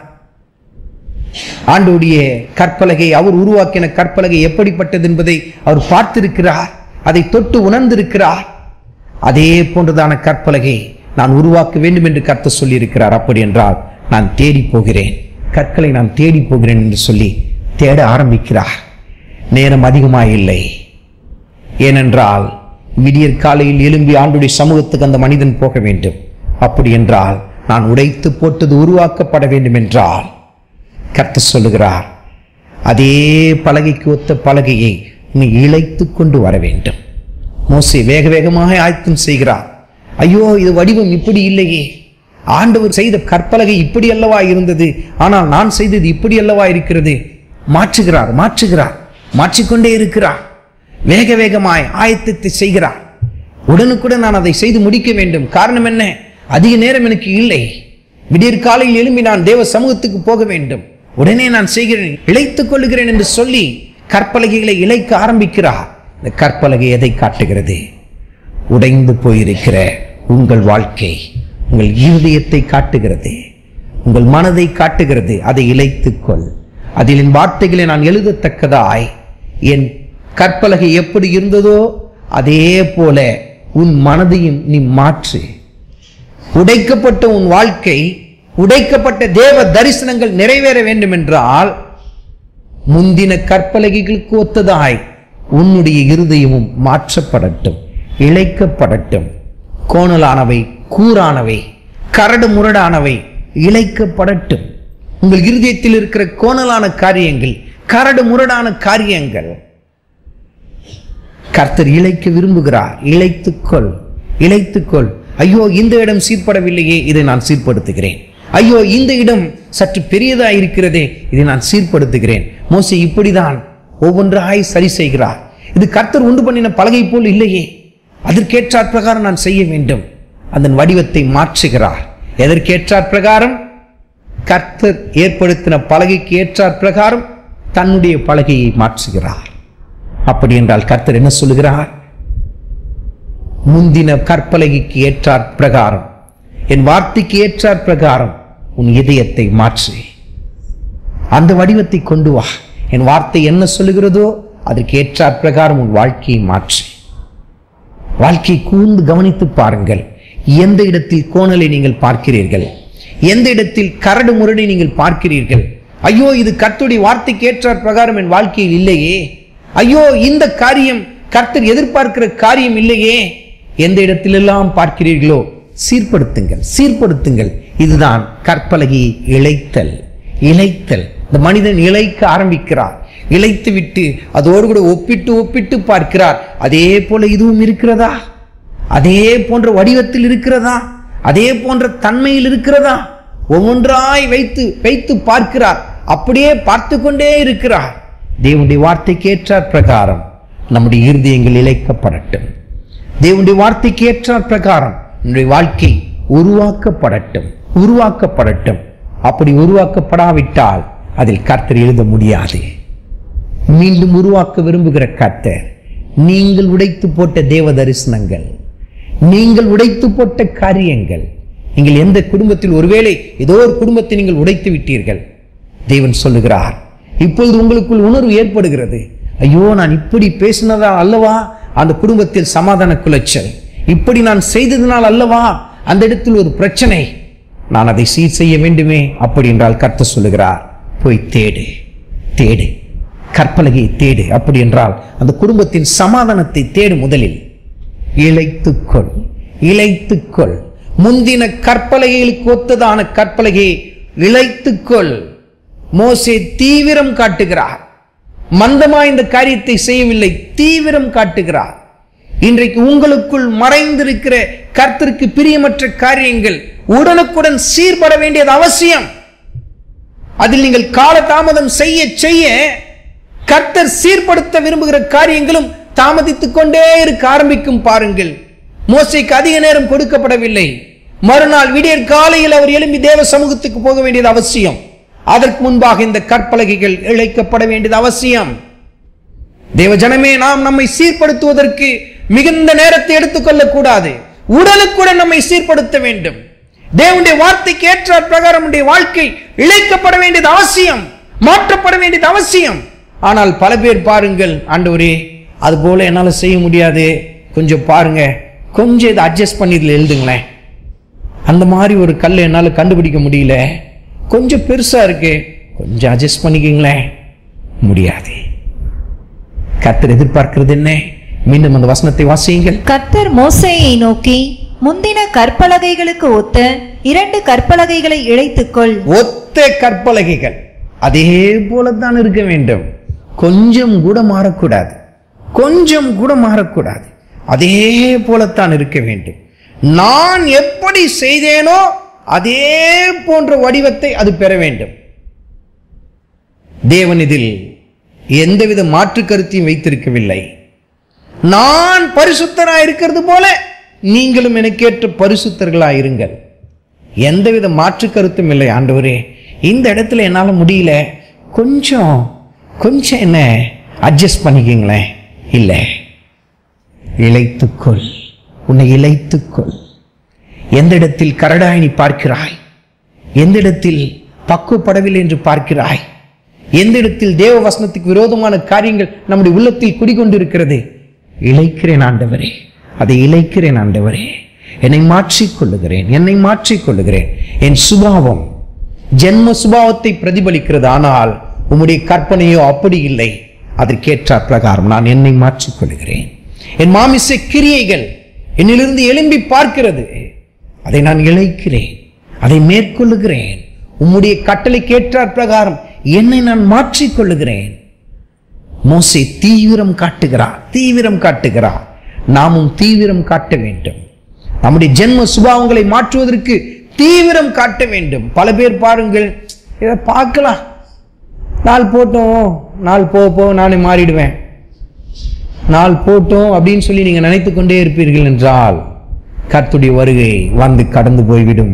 A: ஆண்டோடைய கற்பலகை அவர் உருவாக்கின கற்பலகை எப்படிப்பட்டது என்பதை அவர் பார்த்திருக்கிறார் அதை தொட்டு உணர்ந்திருக்கிறார் அதே போன்றதான கற்பலகை நான் உருவாக்க வேண்டும் என்று கர்த்த சொல்லியிருக்கிறார் அப்படி என்றால் நான் தேடி போகிறேன் கற்களை நான் தேடி போகிறேன் என்று சொல்லி தேட ஆரம்பிக்கிறார் நேரம் அதிகமாக இல்லை ஏனென்றால் விடியற் காலையில் எழும்பி ஆண்டுடைய சமூகத்துக்கு அந்த மனிதன் போக வேண்டும் அப்படி என்றால் நான் உடைத்து போட்டது உருவாக்கப்பட வேண்டும் என்றால் கர்த்தர் சொல்லுகிறார் அதே பலகைக்கு ஒத்த பலகையை நீ இழைத்து கொண்டு வர வேண்டும் மோசே வேக வேகமாக ஆயத்தம் செய்கிறார் ஐயோ இது வடிவம் இப்படி இல்லையே ஆண்டவர் செய்த கற்பலகை இப்படி அல்லவா இருந்தது ஆனால் நான் செய்தது இப்படி அல்லவா இருக்கிறது மாற்றுகிறார் மாற்றுகிறார் மாற்றிக்கொண்டே இருக்கிறார் வேக வேகமாய் ஆயத்தத்தை செய்கிறார் உடனுக்குடன் நான் அதை செய்து முடிக்க வேண்டும் காரணம் என்ன அதிக நேரம் எனக்கு இல்லை விடியற் காலையில் எழும்பி நான் தேவ சமூகத்துக்கு போக வேண்டும் உடனே நான் செய்கிறேன் இழைத்துக் கொள்கிறேன் என்று சொல்லி கற்பலகைகளை இழைக்க ஆரம்பிக்கிறார் இந்த கற்பலகை எதை காட்டுகிறது உடைந்து போயிருக்கிற உங்கள் வாழ்க்கை உங்கள் இருதயத்தை காட்டுகிறது உங்கள் மனதை காட்டுகிறது அதை இழைத்துக்கொள் அதில் என் வார்த்தைகளை நான் எழுதத்தக்கதாய் என் கற்பலகை எப்படி இருந்ததோ அதே போல உன் மனதையும் நீ மாற்று உடைக்கப்பட்ட உன் வாழ்க்கை உடைக்கப்பட்ட தேவ தரிசனங்கள் நிறைவேற வேண்டும் என்றால் முந்தின கற்பலகைகளுக்கு ஒத்ததாய் உன்னுடைய இருதயமும் மாற்றப்படட்டும் இழைக்கப்படட்டும் கோணலானவை கூரானவை கரடு முரடானவை இழைக்கப்படட்டும் உங்கள் இருதயத்தில் இருக்கிற கோணலான காரியங்கள் கரடு முரடான காரியங்கள் கர்த்தர் இழைக்க விரும்புகிறார் இழைத்துக்கொள் இழைத்துக்கொள் ஐயோ இந்த இடம் சீர்படவில்லையே இதை நான் சீர்படுத்துகிறேன் ஐயோ இந்த இடம் சற்று பெரியதா இருக்கிறதே இதை நான் சீர்படுத்துகிறேன் மோசே இப்படிதான் ஒவ்வொன்றாய் சரி செய்கிறார் இது கர்த்தர் உண்டு பண்ணின பலகை போல் இல்லையே அதற்கேற்றாற் பிரகாரம் நான் செய்ய வேண்டும் அதன் வடிவத்தை மாற்றுகிறார் எதற்கேற்றாற் பிரகாரம் கர்த்தர் ஏற்படுத்தின பலகைக்கு ஏற்றாற் பிரகாரம் தன்னுடைய பலகையை மாற்றுகிறார் அப்படி என்றால் கர்த்தர் என்ன சொல்லுகிறார் முந்தின கற்பலகைக்கு ஏற்றாற் பிரகாரம் என் வார்த்தைக்கு ஏற்றாற் பிரகாரம் உன் இதயத்தை மாற்று அந்த வடிவத்தை கொண்டு வா என் வார்த்தை என்ன சொல்லுகிறதோ அதற்கு ஏற்றாற் பிரகாரம் உன் வாழ்க்கையை மாற்று வாழ்க்கையை கூர்ந்து கவனித்து பாருங்கள் எந்த இடத்தில் கோணலை நீங்கள் பார்க்கிறீர்கள் எந்த இடத்தில் கரடு முரடை நீங்கள் பார்க்கிறீர்கள் ஐயோ இது கர்த்தருடைய வார்த்தைக்கு ஏற்றார் பிரகாரம் என் வாழ்க்கையில் இல்லையே ஐயோ இந்த காரியம் கர்த்தர் எதிர்பார்க்கிற காரியம் இல்லையே எந்த இடத்திலெல்லாம் பார்க்கிறீர்களோ சீர்படுத்துங்கள் சீர்படுத்துங்கள் இதுதான் கற்பலகி இழைத்தல் இழைத்தல் இந்த மனிதன் இழைக்க ஆரம்பிக்கிறார் இழைத்து விட்டு அதோடு கூட ஒப்பிட்டு ஒப்பிட்டு பார்க்கிறார் அதே போல இதுவும் இருக்கிறதா அதே போன்ற வடிவத்தில் இருக்கிறதா அதே போன்ற தன்மையில் இருக்கிறதா ஒவ்வொன்றாய் வைத்து வைத்து பார்க்கிறார் அப்படியே பார்த்து கொண்டே இருக்கிறார் தேவனுடைய வார்த்தைக்கு ஏற்றார் பிரகாரம் நம்முடைய இருதயங்கள் இழைக்கப்படட்டும் தேவனுடைய வார்த்தைக்கு ஏற்றார் பிரகாரம் நம்முடைய வாழ்க்கை உருவாக்கப்படட்டும் உருவாக்கப்படட்டும் அப்படி உருவாக்கப்படாவிட்டால் அதில் கர்த்தர் எழுத முடியாது மீண்டும் உருவாக்க விரும்புகிற கர்த்தர் நீங்கள் உடைத்து போட்ட தேவ தரிசனங்கள் நீங்கள் உடைத்து போட்ட காரியங்கள் நீங்கள் எந்த குடும்பத்தில் ஒருவேளை ஏதோ ஒரு குடும்பத்தை நீங்கள் உடைத்து விட்டீர்கள் தேவன் சொல்லுகிறார் இப்பொழுது உங்களுக்குள் உணர்வு ஏற்படுகிறது ஐயோ நான் இப்படி பேசினதா அல்லவா அந்த குடும்பத்தில் சமாதான குலைச்சல் இப்படி நான் செய்ததினால் அல்லவா அந்த இடத்தில் ஒரு பிரச்சனை நான் அதை சீர் செய்ய வேண்டுமே அப்படி என்றால் கர்த்தர் சொல்லுகிறார் போய் தேடு தேடு கற்பலகையை தேடு அப்படி என்றால் அந்த குடும்பத்தின் சமாதானத்தை தேடு முதலில் இழைத்துக்கொள் இழைத்துக்கொள் முந்தின கற்பலகைகளுக்கு ஒத்ததான கற்பலகையை இழைத்துக்கொள் மோசே தீவிரம் காட்டுகிறார் மந்தமா இந்த காரியத்தை செய்யவில்லை தீவிரம் காட்டுகிறார் இன்றைக்கு உங்களுக்குள் மறைந்திருக்கிற கர்த்தருக்கு பிரியமற்ற காரியங்கள் உடனுக்குடன் சீர்பட வேண்டியது அவசியம் அதில் நீங்கள் காலதாமதம் செய்ய செய்ய கர்த்தர் சீர்படுத்த விரும்புகிற காரியங்களும் தாமதித்துக் கொண்டே இருக்க ஆரம்பிக்கும் பாருங்கள் மோசைக்கு அதிக நேரம் கொடுக்கப்படவில்லை மறுநாள் விடியற் காலையில் அவர் எழும்பி தேவ சமூகத்துக்கு போக வேண்டியது அவசியம் அதற்கு முன்பாக இந்த கற்பலகைகள் இழைக்கப்பட வேண்டியது அவசியம் தேவ ஜனமே நாம் நம்மை சீர்படுத்துவதற்கு மிகுந்த நேரத்தை எடுத்துக்கொள்ளக் கூடாது உடனுக்குடன் நம்மை சீர்படுத்த வேண்டும் தேவனுடைய வார்த்தைக்கு ஏற்ற பிரகாரம் நம்முடைய வாழ்க்கை இழைக்கப்பட வேண்டியது அவசியம் மாற்றப்பட வேண்டியது அவசியம் ஆனால் பல பேர் பாருங்கள் ஆண்டவரே அது போல என்னால செய்ய முடியாது கொஞ்சம் பாருங்க கொஞ்சம் இதை அட்ஜஸ்ட் பண்ணி இதுல எழுதுங்களேன் அந்த மாதிரி ஒரு கல் என்னால் கண்டுபிடிக்க முடியல கொஞ்சம் பெருசா இருக்கு கொஞ்சம் அட்ஜஸ்ட் பண்ணிக்கிங்களேன் முடியாது கர்த்தர் எதிர்பார்க்கிறது என்ன மீண்டும் அந்த வசனத்தை வாசியுங்கள்
B: கர்த்தர் மோசேயை நோக்கி முந்தின கற்பலகைகளுக்கு ஒத்த இரண்டு கற்பலகைகளை இழைத்துக்கொள்
A: ஒத்த கற்பலகைகள் அதே போலத்தான் இருக்க வேண்டும் கொஞ்சம் கூட மாறக்கூடாது கொஞ்சம் கூட மாறக்கூடாது அதே போலத்தான் இருக்க வேண்டும் நான் எப்படி செய்தேனோ அதே போன்ற வடிவத்தை அது பெற வேண்டும் தேவன் இதில் எந்தவித மாற்று கருத்தையும் வைத்திருக்கவில்லை நான் பரிசுத்தராய் இருக்கிறது போல நீங்களும் எனக்கேற்ற பரிசுத்தர்களாய் இருங்கள் எந்தவித மாற்று கருத்தும் இல்லை ஆண்டவரே இந்த இடத்துல என்னால் முடியல கொஞ்சம் கொஞ்சம் என்ன அட்ஜஸ்ட் பண்ணிக்கிங்களேன் இல்லை இழைத்துக்கொள் உன்னை இழைத்துக்கொள் எந்த இடத்தில் கரடாய் நீ பார்க்கிறாய் எந்த இடத்தில் பக்குவப்படவில்லை என்று பார்க்கிறாய் எந்த இடத்தில் தேவ வசனத்துக்கு விரோதமான காரியங்கள் நம்முடைய உள்ளத்தில் குடிகொண்டிருக்கிறது இழைக்கிறேன் ஆண்டவரே அதை இழைக்கிறேன் ஆண்டவரே என்னை மாற்றிக் கொள்ளுகிறேன் என்னை மாற்றிக் கொள்ளுகிறேன் என் சுபாவம் ஜென்ம சுபாவத்தை பிரதிபலிக்கிறது ஆனால் உம்முடைய கற்பனையோ அப்படி இல்லை அதற்கேற்ற பிரகாரம் நான் என்னை மாற்றிக் கொள்கிறேன் என் மாமிச கிரியைகள் என்னிலிருந்து எழும்பி பார்க்கிறது அதை நான் இழைக்கிறேன் அதை மேற்கொள்ளுகிறேன் உம்முடைய கட்டளைக்கு ஏற்றாற் பிரகாரம் என்னை நான் மாற்றிக் கொள்ளுகிறேன் மோசே தீவிரம் காட்டுகிறார் தீவிரம் காட்டுகிறார் நாமும் தீவிரம் காட்ட வேண்டும் நம்முடைய ஜென்ம சுபாவங்களை மாற்றுவதற்கு தீவிரம் காட்ட வேண்டும் பல பேர் பாருங்கள் இதை பார்க்கலாம் நாள் போட்டோம் நாள் போக போக நானே மாறிடுவேன் நாள் போட்டோம் அப்படின்னு சொல்லி நீங்க நினைத்து கொண்டே இருப்பீர்கள் என்றால் கர்த்துடைய வருகை வந்து கடந்து போய்விடும்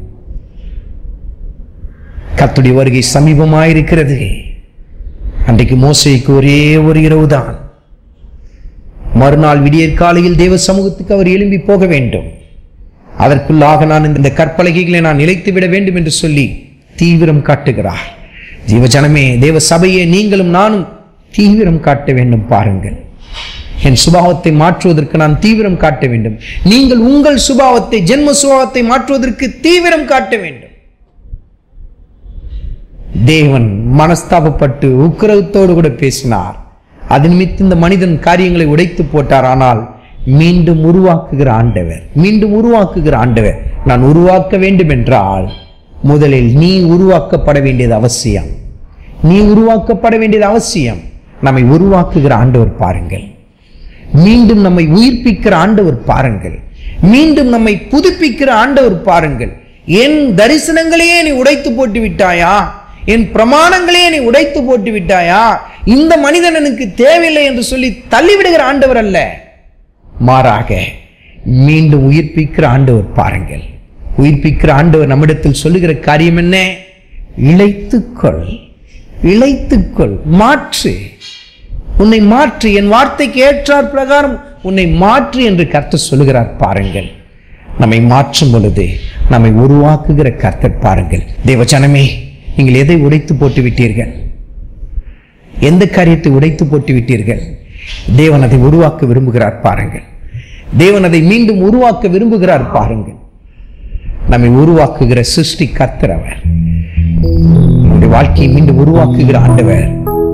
A: கர்த்துடைய வருகை சமீபமாயிருக்கிறது அன்றைக்கு மோசைக்கு ஒரே ஒரு இரவுதான் மறுநாள் விடியற் காலையில் தேவ சமூகத்துக்கு அவர் எழும்பி போக வேண்டும் அதற்குள்ளாக நான் இந்த கற்பலகைகளை நான் நிலைத்து விட வேண்டும் என்று சொல்லி தீவிரம் காட்டுகிறார் ஜீவஜனமே தேவ சபையே நீங்களும் நானும் தீவிரம் காட்ட வேண்டும் பாருங்கள் என் சுபாவத்தை மாற்றுவதற்கு நான் தீவிரம் காட்ட வேண்டும் நீங்கள் உங்கள் சுபாவத்தை ஜென்ம சுபாவத்தை மாற்றுவதற்கு தீவிரம் காட்ட வேண்டும் தேவன் மனஸ்தாபப்பட்டு உக்கிரகத்தோடு கூட பேசினார் அது நிமித்து இந்த மனிதன் காரியங்களை உடைத்து போட்டார் ஆனால் மீண்டும் உருவாக்குகிற ஆண்டவர் மீண்டும் உருவாக்குகிற ஆண்டவர் நான் உருவாக்க வேண்டும் என்றால் முதலில் நீ உருவாக்கப்பட வேண்டியது அவசியம் நீ உருவாக்கப்பட வேண்டியது அவசியம் நம்மை உருவாக்குகிற ஆண்டவர் பாருங்கள் மீண்டும் நம்மை உயிர்ப்பிக்கிற ஆண்டவர் பாருங்கள் மீண்டும் நம்மை புதுப்பிக்கிற ஆண்டவர் பாருங்கள் என் தரிசனங்களையே நீ உடைத்து போட்டு விட்டாயா என் பிரமாணங்களையே நீ உடைத்து போட்டு விட்டாயா இந்த மனிதன் எனக்கு தேவையில்லை என்று சொல்லி தள்ளிவிடுகிற ஆண்டவர் அல்ல மாறாக மீண்டும் உயிர்ப்பிக்கிற ஆண்டவர் பாருங்கள் உயிர்ப்பிக்கிற ஆண்டவர் நம்மிடத்தில் சொல்லுகிற காரியம் என்ன இழைத்துக்கொள் இழைத்துக்கொள் மாற்று உன்னை மாற்று என் வார்த்தைக்கு ஏற்றார் பிரகாரம் உன்னை மாற்று என்று கர்த்தர் சொல்லுகிறார் பாருங்கள் நம்மை மாற்றும் பொழுது நம்மை உருவாக்குகிற கர்த்தர் பாருங்கள் தேவஜனமே நீங்கள் எதை உடைத்து போட்டு விட்டீர்கள் எந்த காரியத்தை உடைத்து போட்டு விட்டீர்கள் தேவன் அதை உருவாக்க விரும்புகிறார் பாருங்கள் தேவன் அதை மீண்டும் உருவாக்க விரும்புகிறார் பாருங்கள் நம்மை உருவாக்குகிற சிருஷ்டி கர்த்தர் அவர் நம்முடைய வாழ்க்கையை மீண்டும் உருவாக்குகிற ஆண்டவர்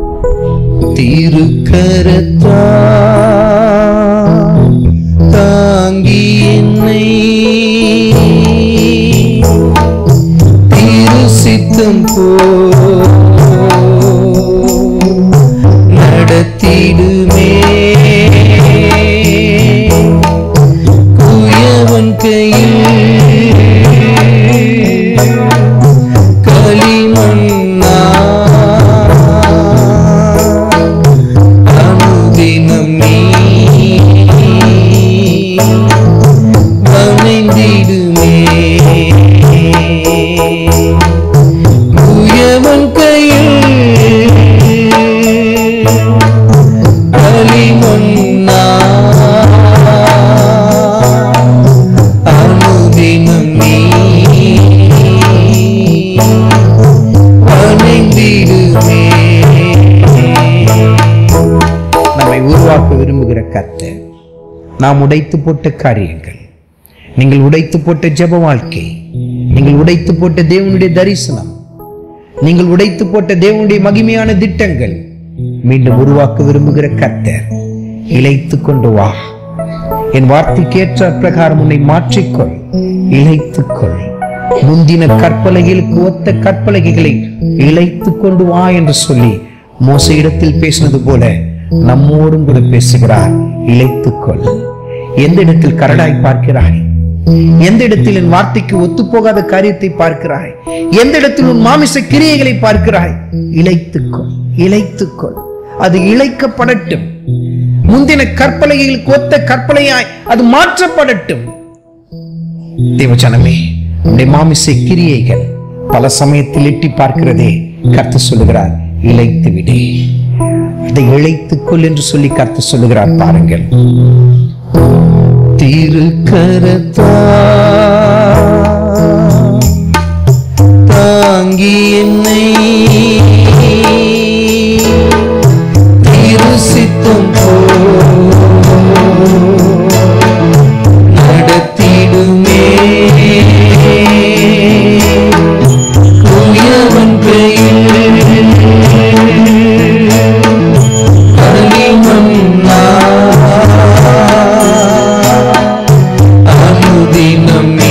A: திருக்கரத்தா தாங்கி என்னை திருசித்தம் போ நடத்திடுமே குயவன் கையில் களிமண்ணா அனுதினம் நீ அணைந்திடுமே குயவன் கையில் களிமண்ணா அனுதினம் நீ அணைந்திடுமே நம்மை உருவாக்க விரும்புகிற கர்த்தர் நாம் உடைத்து போட்ட காரியங்கள் நீங்கள் உடைத்து போட்ட ஜெப வாழ்க்கை நீங்கள் உடைத்து போட்ட தேவனுடைய தரிசனம் நீங்கள் உடைத்து போட்ட தேவனுடைய மகிமையான திட்டங்கள் மீண்டும் உருவாக்க விரும்புகிற கர்த்தர் இழைத்து கொண்டு வா என் வார்த்தைக்கேற்ற பிரகாரம் உன்னை மாற்றிக்கொள் இழைத்துக்கொள் முந்தின கற்பலகைகளுக்கு ஒத்த கற்பலகைகளை இழைத்து கொண்டு வா என்று சொல்லி மோசையிடத்தில் பேசினது போல நம்மோடும் கூட பேசுகிறார் இழைத்துக்கொள் எந்த இடத்தில் கரடாய் பார்க்கிறாய் எந்த இடத்தில் என் வார்த்தைக்கு ஒத்துப்போகாத காரியத்தை பார்க்கிறாய் எந்த இடத்தில் உன் மாமிச கிரியைகளை பார்க்கிறாய் இழைத்துக்கொள் இழைத்துக்கொள் அது இழைக்கப்படட்டும் முந்தின கற்பலைகளுக்கு ஒத்த கற்பலையாய் அது மாற்றப்படட்டும் தேவஜனமே உன்னுடைய மாமிசை கிரியைகள் பல சமயத்தில் எட்டி பார்க்கிறதே கர்த்த சொல்லுகிறார் இழைத்து விடு அதை இழைத்துக்கொள் என்று சொல்லி கர்த்த சொல்லுகிறார் பாருங்கள் திருக்கரத்தா தாங்கி என்னை திருசித்தம் போ நடத்திடுமே குயவன் கையில் களிமண்ணா அனுதினம் நீ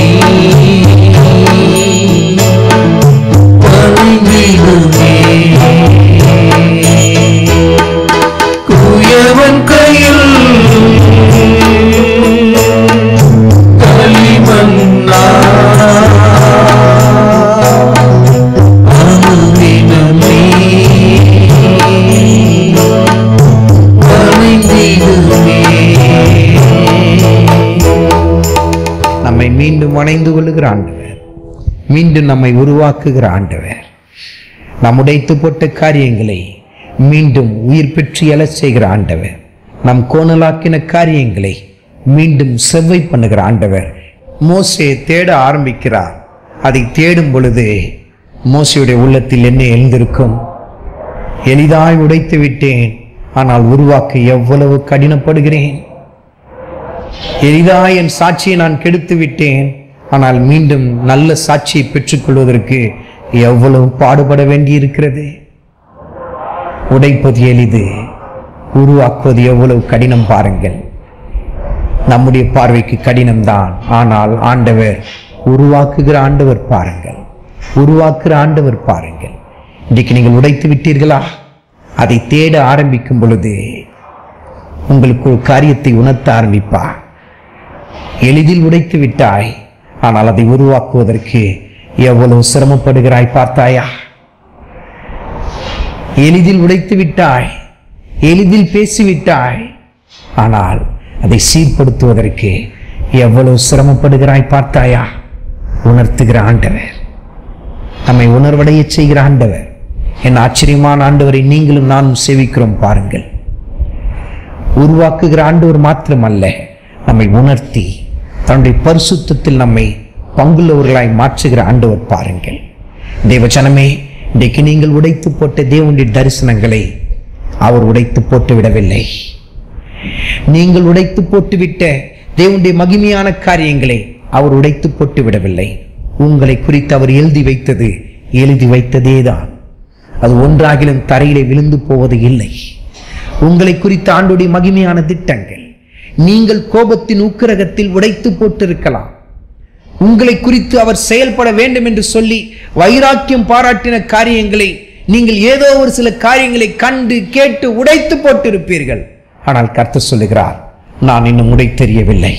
A: பணிந்திடுமே குயவன் கையில் களிமண்ணா அனுதினம் நீ நம்மை மீண்டும் அணைந்து கொள்ளுகிற ஆண்டவர் மீண்டும் நம்மை உருவாக்குகிற ஆண்டவர் நாம் உடைத்து போட்ட காரியங்களை மீண்டும் உயிர் பெற்று எழச் செய்கிற ஆண்டவர் நம் கோணலாக்கின காரியங்களை மீண்டும் செவ்வை பண்ணுகிற ஆண்டவர் மோசே தேட ஆரம்பிக்கிறார் அதை தேடும் பொழுது மோசையுடைய உள்ளத்தில் என்ன எழுந்திருக்கும் எளிதாய் உடைத்து விட்டேன் ஆனால் உருவாக்க எவ்வளவு கடினப்படுகிறேன் எளிதாய் என் சாட்சியை நான் கெடுத்து விட்டேன் ஆனால் மீண்டும் நல்ல சாட்சியை பெற்றுக்கொள்வதற்கு எவ்வளவு பாடுபட வேண்டியிருக்கிறது உடைப்பது எளிது உருவாக்குவது எவ்வளவு கடினம் பாருங்கள் நம்முடைய பார்வைக்கு கடினம்தான் ஆனால் ஆண்டவர் உருவாக்குகிற ஆண்டவர் பாருங்கள் உருவாக்குகிற ஆண்டவர் பாருங்கள் இன்றைக்கு நீங்கள் உடைத்து விட்டீர்களா அதை தேட ஆரம்பிக்கும் பொழுது உங்களுக்கு ஒரு காரியத்தை உணர்த்த ஆரம்பிப்பா எளிதில் உடைத்து விட்டாய் ஆனால் அதை உருவாக்குவதற்கு எவ்வளவு சிரமப்படுகிறாய் பார்த்தாயா எளிதில் உடைத்து விட்டாய் எளிதில் பேசிவிட்டாய் ஆனால் அதை சீர்படுத்துவதற்கு எவ்வளவு சிரமப்படுகிறாய் பார்த்தாயா உணர்த்துகிற ஆண்டவர் நம்மை உணர்வடைய செய்கிற ஆண்டவர் என் ஆச்சரியமான ஆண்டவரை நீங்களும் நானும் சேவிக்கிறோம் பாருங்கள் உருவாக்குகிற ஆண்டவர் மாத்திரமல்ல நம்மை உணர்த்தி தன்னுடைய பரிசுத்தத்தில் நம்மை பங்குள்ளவர்களாய் மாற்றுகிற ஆண்டவர் பாருங்கள் தேவஜனமே இன்றைக்கு நீங்கள் உடைத்து போட்ட தேவனுடைய தரிசனங்களை அவர் உடைத்து போட்டு விடவில்லை நீங்கள் உடைத்து போட்டுவிட்ட தேவனுடைய மகிமையான காரியங்களை அவர் உடைத்து போட்டு விடவில்லை உங்களை குறித்து அவர் எழுதி வைத்தது எழுதி வைத்ததேதான் அது ஒன்றாகிலும் தரையிலே விழுந்து போவது இல்லை உங்களை குறித்த ஆண்டுடைய மகிமையான திட்டங்கள் நீங்கள் கோபத்தின் உக்கிரகத்தில் உடைத்து போட்டிருக்கலாம் உங்களை குறித்து அவர் செயல்பட வேண்டும் என்று சொல்லி வைராக்கியம் பாராட்டின காரியங்களை நீங்கள் ஏதோ ஒரு சில காரியங்களை கண்டு கேட்டு உடைத்து போட்டிருப்பீர்கள் ஆனால் கர்த்தர் சொல்லுகிறார் நான் இன்னும் உடை தெரியவில்லை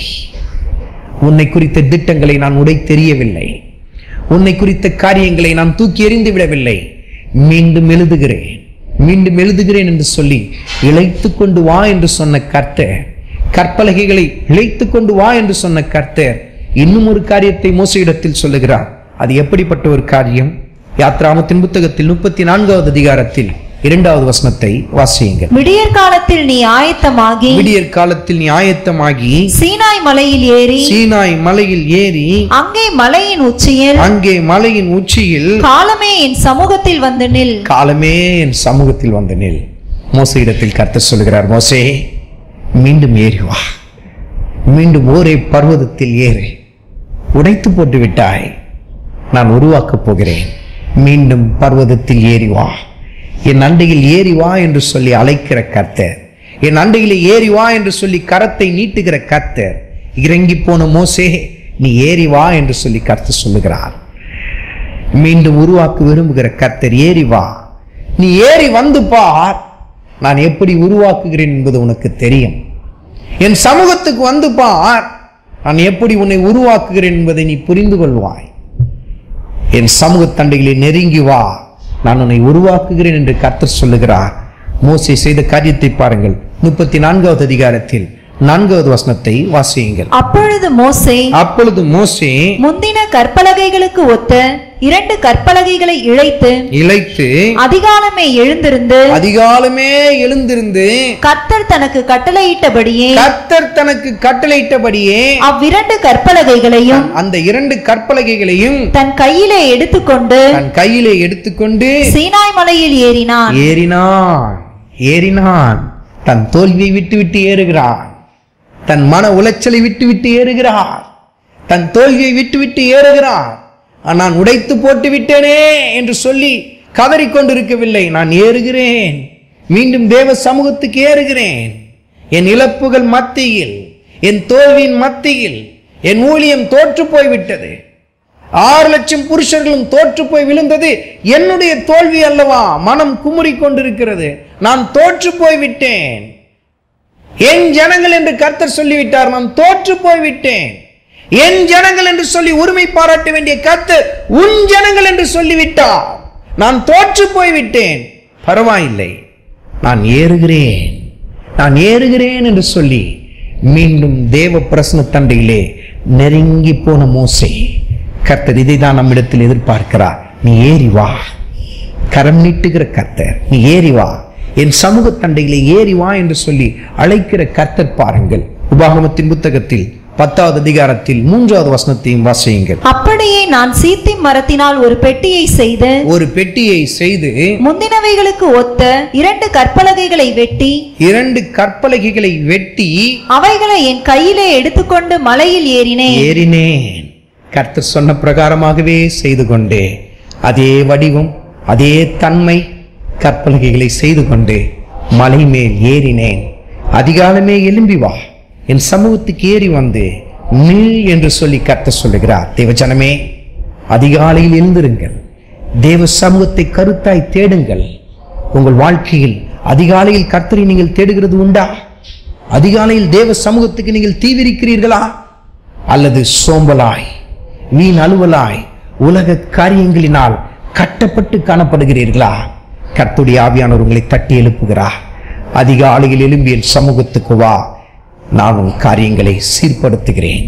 A: உன்னை குறித்த திட்டங்களை நான் உடை தெரியவில்லை உன்னை குறித்த காரியங்களை நான் தூக்கி எறிந்து விடவில்லை மீண்டும் எழுதுகிறேன் மீண்டும் எழுதுகிறேன் என்று சொல்லி இழைத்து கொண்டு வா என்று சொன்ன கர்த்தர் கற்பலகைகளை இழைத்து கொண்டு வா என்று சொன்ன கர்த்தர் இன்னும் ஒரு காரியத்தை மோசையிடத்தில் சொல்லுகிறார் அது எப்படிப்பட்ட ஒரு காரியம் யாத்ராமத்தின் புத்தகத்தில் முப்பத்தி நான்காவது அதிகாரத்தில் இரண்டாவது வசனத்தை வாசியுங்கள்
B: விடியற் காலத்தில் நீ ஆயத்தமாகி
A: விடியற் காலத்தில் நீ ஆயத்தமாகி
B: சீனாய் மலையில் ஏறி
A: சீனாய் மலையில் ஏறி
B: அங்கே மலையின் உச்சியில்
A: அங்கே மலையின் உச்சியில்
B: காலமே என் சமூகத்தில் வந்து நில்
A: காலமே என் சமூகத்தில் வந்த நில் மோசையிடத்தில் கர்த்தர் சொல்கிறார் மோசே மீண்டும் ஏறி வா மீண்டும் ஓரே பர்வதத்தில் ஏறு உடைத்து போட்டு விட்டாய் நான் உருவாக்கப் போகிறேன் மீண்டும் பர்வதத்தில் ஏறி வா என் அண்டையில் ஏறி வா என்று சொல்லி அழைக்கிற கர்த்தர் என் அண்டையிலே ஏறி வா என்று சொல்லி கரத்தை நீட்டுகிற கர்த்தர் இறங்கி போன மோசே நீ ஏறி வா என்று சொல்லி கர்த்தர் சொல்லுகிறார் மீண்டும் உருவாக்க விரும்புகிற கர்த்தர் ஏறி வா நீ ஏறி வந்து பார் நான் எப்படி உருவாக்குகிறேன் என்பது உனக்கு தெரியும் என் சமூகத்துக்கு வந்து பார் நான் எப்படி உன்னை உருவாக்குகிறேன் என்பதை நீ புரிந்து கொள்வாய் என் சமூக தண்டைகளை நெருங்கி வா நான் உன்னை உருவாக்குகிறேன் என்று கர்த்தர் சொல்லுகிறார் மோசே செய்த காரியத்தை பாருங்கள் முப்பத்தி நான்காவது அதிகாரத்தில் நான்காவது வசனத்தை வாசியுங்கள்
B: அப்பொழுது மோசே
A: அப்பொழுது மோசே
B: முந்தின கற்பலகைகளுக்கு ஒத்த இரண்டு கற்பலகைகளை இழைத்து
A: இழைத்து
B: அதிகாலமே எழுந்திருந்து
A: அதிகாலமே எழுந்திருந்து
B: கர்த்தர் தனக்கு கட்டளையிட்டபடியே
A: கர்த்தர் தனக்கு கட்டளையிட்டபடியே
B: அவ்விரண்டு கற்பலகைகளையும்
A: அந்த இரண்டு கற்பலகைகளையும்
B: தன் கையிலே எடுத்துக்கொண்டு
A: தன் கையிலே எடுத்துக்கொண்டு
B: சீனாய் மலையில் ஏறினான்
A: ஏறினான் ஏறினான் தன் தோல்வியை விட்டு விட்டு ஏறுகிறான் தன் மன உளைச்சலை விட்டு விட்டு ஏறுகிறார் தன் தோல்வியை விட்டு விட்டு ஏறுகிறார் நான் உடைத்து போட்டு விட்டேனே என்று சொல்லி கதறிக்கொண்டிருக்கவில்லை நான் ஏறுகிறேன் மீண்டும் தேவ சமூகத்துக்கு ஏறுகிறேன் என் இழப்புகள் மத்தியில் என் தோல்வியின் மத்தியில் என் ஊழியம் தோற்று போய்விட்டது ஆறு லட்சம் புருஷர்களும் தோற்று போய் விழுந்தது என்னுடைய தோல்வி அல்லவா மனம் குமுறி கொண்டிருக்கிறது நான் தோற்று போய் விட்டேன் என் ஜனங்கள் என்று கர்த்தர் சொல்லிவிட்டார் நான் தோற்று போய் விட்டேன் என் ஜனங்கள் என்று சொல்லி உரிமை பாராட்ட வேண்டிய கர்த்தர் உன் ஜனங்கள் என்று சொல்லிவிட்டார் நான் தோற்று போய் விட்டேன் பரவாயில்லை நான் ஏறுகிறேன் நான் ஏறுகிறேன் என்று சொல்லி மீண்டும் தேவ பிரசன தண்டையிலே நெருங்கி போன மோசே கர்த்தர் இதை தான் நம்மிடத்தில் எதிர்பார்க்கிறார் நீ ஏறி வா கரம் நீட்டுகிற கர்த்தர் நீ ஏறி வா என் சமூக தண்டையிலே ஏறி வா என்று சொல்லி அழைக்கிற கர்த்தர் பாருங்கள் உபாகமத்தின் புத்தகத்தில் பத்தாவது அதிகாரத்தில் மூன்றாவது வசனத்தையும் வாசியுங்கள்
B: அப்படியே நான் சீத்தி மரத்தினால் ஒரு பெட்டியை செய்து
A: ஒரு பெட்டியை செய்து
B: முந்தினவைகளுக்கு ஒத்த இரண்டு கற்பலகைகளை வெட்டி
A: இரண்டு கற்பலகைகளை வெட்டி
B: அவைகளை என் கையிலே எடுத்துக்கொண்டு மலையில் ஏறினேன்
A: ஏறினேன் கர்த்தர் சொன்ன பிரகாரமாகவே செய்து கொண்டே அதே வடிவம் அதே தன்மை கற்பலகைகளை செய்து கொண்டு மலை மேல் ஏறினேன் அதிகாலமே எழும்பி வா என் சமூகத்துக்கு ஏறி வந்து நில் என்று சொல்லி கத்த சொல்லுகிறார் தேவஜனமே அதிகாலையில் எழுந்திருங்கள் தேவ சமூகத்தை கருத்தாய் தேடுங்கள் உங்கள் வாழ்க்கையில் அதிகாலையில் கர்த்தரை நீங்கள் தேடுகிறது உண்டா அதிகாலையில் தேவ சமூகத்துக்கு நீங்கள் தீவிரிக்கிறீர்களா அல்லது சோம்பலாய் வீண் அலுவலாய் உலக காரியங்களினால் கட்டப்பட்டு காணப்படுகிறீர்களா கர்த்துடைய ஆவியானவர் உங்களை தட்டி எழுப்புகிறார் அதிகாலையில் எழும்பி என் சமூகத்துக்கு வா நான் உன் காரியங்களை சீர்படுத்துகிறேன்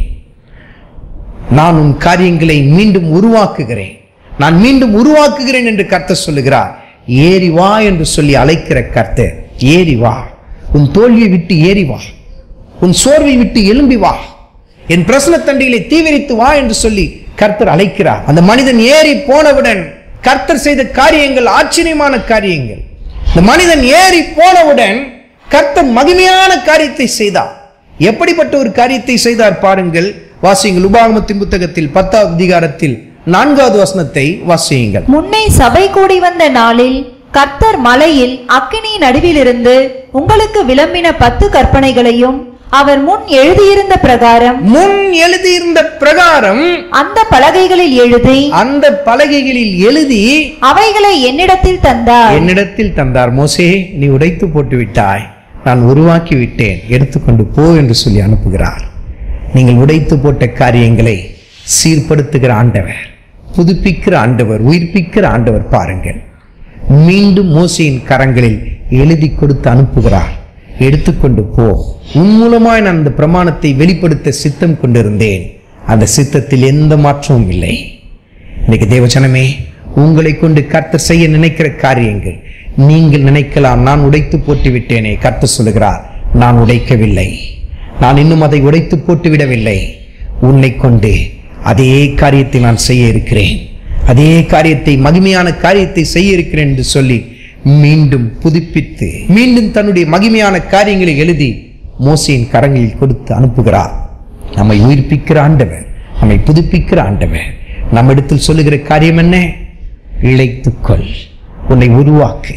A: நான் உன் காரியங்களை மீண்டும் உருவாக்குகிறேன் நான் மீண்டும் உருவாக்குகிறேன் என்று கர்த்தர் சொல்லுகிறார் ஏறி வா என்று சொல்லி அழைக்கிற கர்த்தர் ஏறி வா உன் தோல்வியை விட்டு ஏறி வா உன் சோர்வை விட்டு எழும்பி வா என் பிரசன தண்டிகளை தீவிரித்து வா என்று சொல்லி கர்த்தர் அழைக்கிறார் அந்த மனிதன் ஏறி போனவுடன் கர்த்தர் செய்த காரியங்கள் ஆச்சரியமான காரியங்கள் இந்த மனிதன் ஏறி போனவுடன் கர்த்தர் மகிமையான காரியத்தை செய்தார் எப்படிப்பட்ட ஒரு காரியத்தை செய்தார் பாருங்கள் வாசியுங்கள் உபாகமத்தின் புத்தகத்தில் பத்தாவது அதிகாரத்தில் நான்காவது வசனத்தை வாசியுங்கள்
B: முன்னே சபை கூடி வந்த நாளில் கர்த்தர் மலையில் அக்கினி நடுவிலிருந்து உங்களுக்கு விளம்பின பத்து கற்பனைகளையும் அவர் முன் எழுதியிருந்த பிரகாரம்
A: முன் எழுதியிருந்த பிரகாரம்
B: அந்த பலகைகளில் எழுதி
A: அந்த பலகைகளில் எழுதி
B: அவைகளை என்னிடத்தில் தந்தார்
A: என்னிடத்தில் தந்தார் மோசே நீ உடைத்து போட்டு விட்டாய் நான் உருவாக்கி விட்டேன் எடுத்துக்கொண்டு போ என்று சொல்லி அனுப்புகிறார் நீங்கள் உடைத்து போட்ட காரியங்களை சீர்படுத்துகிற ஆண்டவர் புதுப்பிக்கிற ஆண்டவர் உயிர்ப்பிக்கிற ஆண்டவர் பாருங்கள் மீண்டும் மோசையின் கரங்களில் எழுதி கொடுத்து அனுப்புகிறார் எடுத்துக்கொண்டு போ உன் மூலமாய் நான் அந்த பிரமாணத்தை வெளிப்படுத்த சித்தம் கொண்டிருந்தேன் அந்த சித்தத்தில் எந்த மாற்றமும் இல்லை இன்னைக்கு தேவச்சனமே உங்களை கொண்டு கர்த்தர் செய்ய நினைக்கிற காரியங்கள் நீங்கள் நினைக்கலாம் நான் உடைத்து போட்டு விட்டேனே கர்த்தர் சொல்லுகிறார் நான் உடைக்கவில்லை நான் இன்னும் அதை உடைத்து போட்டு விடவில்லை உன்னை கொண்டு அதே காரியத்தை நான் செய்ய இருக்கிறேன் அதே காரியத்தை மகிமையான காரியத்தை செய்ய இருக்கிறேன் என்று சொல்லி மீண்டும் புதுப்பித்து மீண்டும் தன்னுடைய மகிமையான காரியங்களை எழுதி மோசையின் கரங்களில் கொடுத்து அனுப்புகிறார் நம்மை உயிர்ப்பிக்கிற ஆண்டவர் நம்மை புதுப்பிக்கிற ஆண்டவர் நம்மிடத்தில் சொல்லுகிற காரியம் என்ன இழைத்துக்கொள் உன்னை உருவாக்கு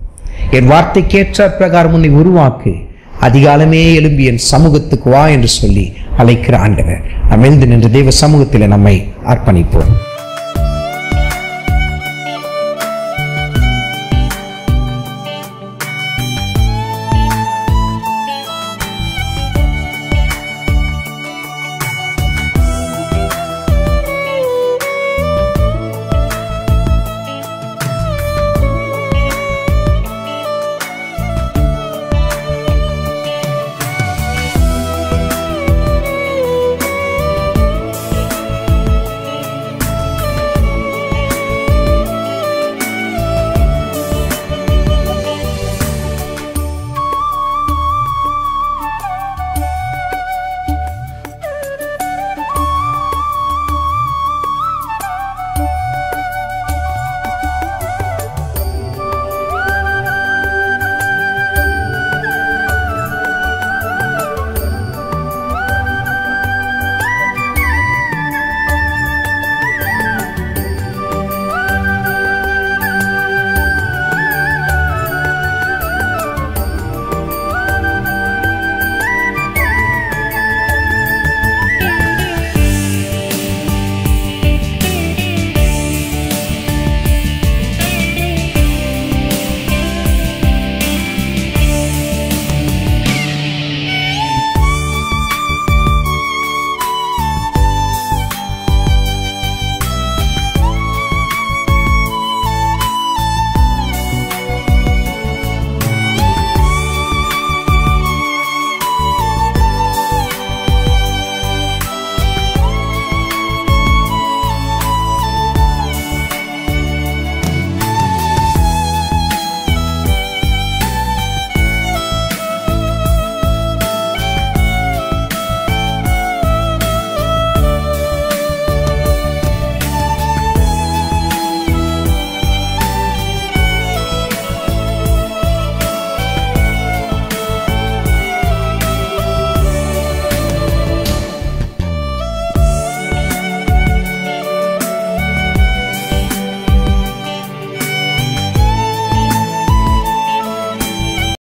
A: என் வார்த்தைக்கேற்ற பிரகாரம் உன்னை உருவாக்கு அதிகாலமே எழும்பி என் சமூகத்துக்கு வா என்று சொல்லி அழைக்கிற ஆண்டவர் நாம் எழுந்து நின்று தேவ சமூகத்தில் நம்மை அர்ப்பணிப்போம்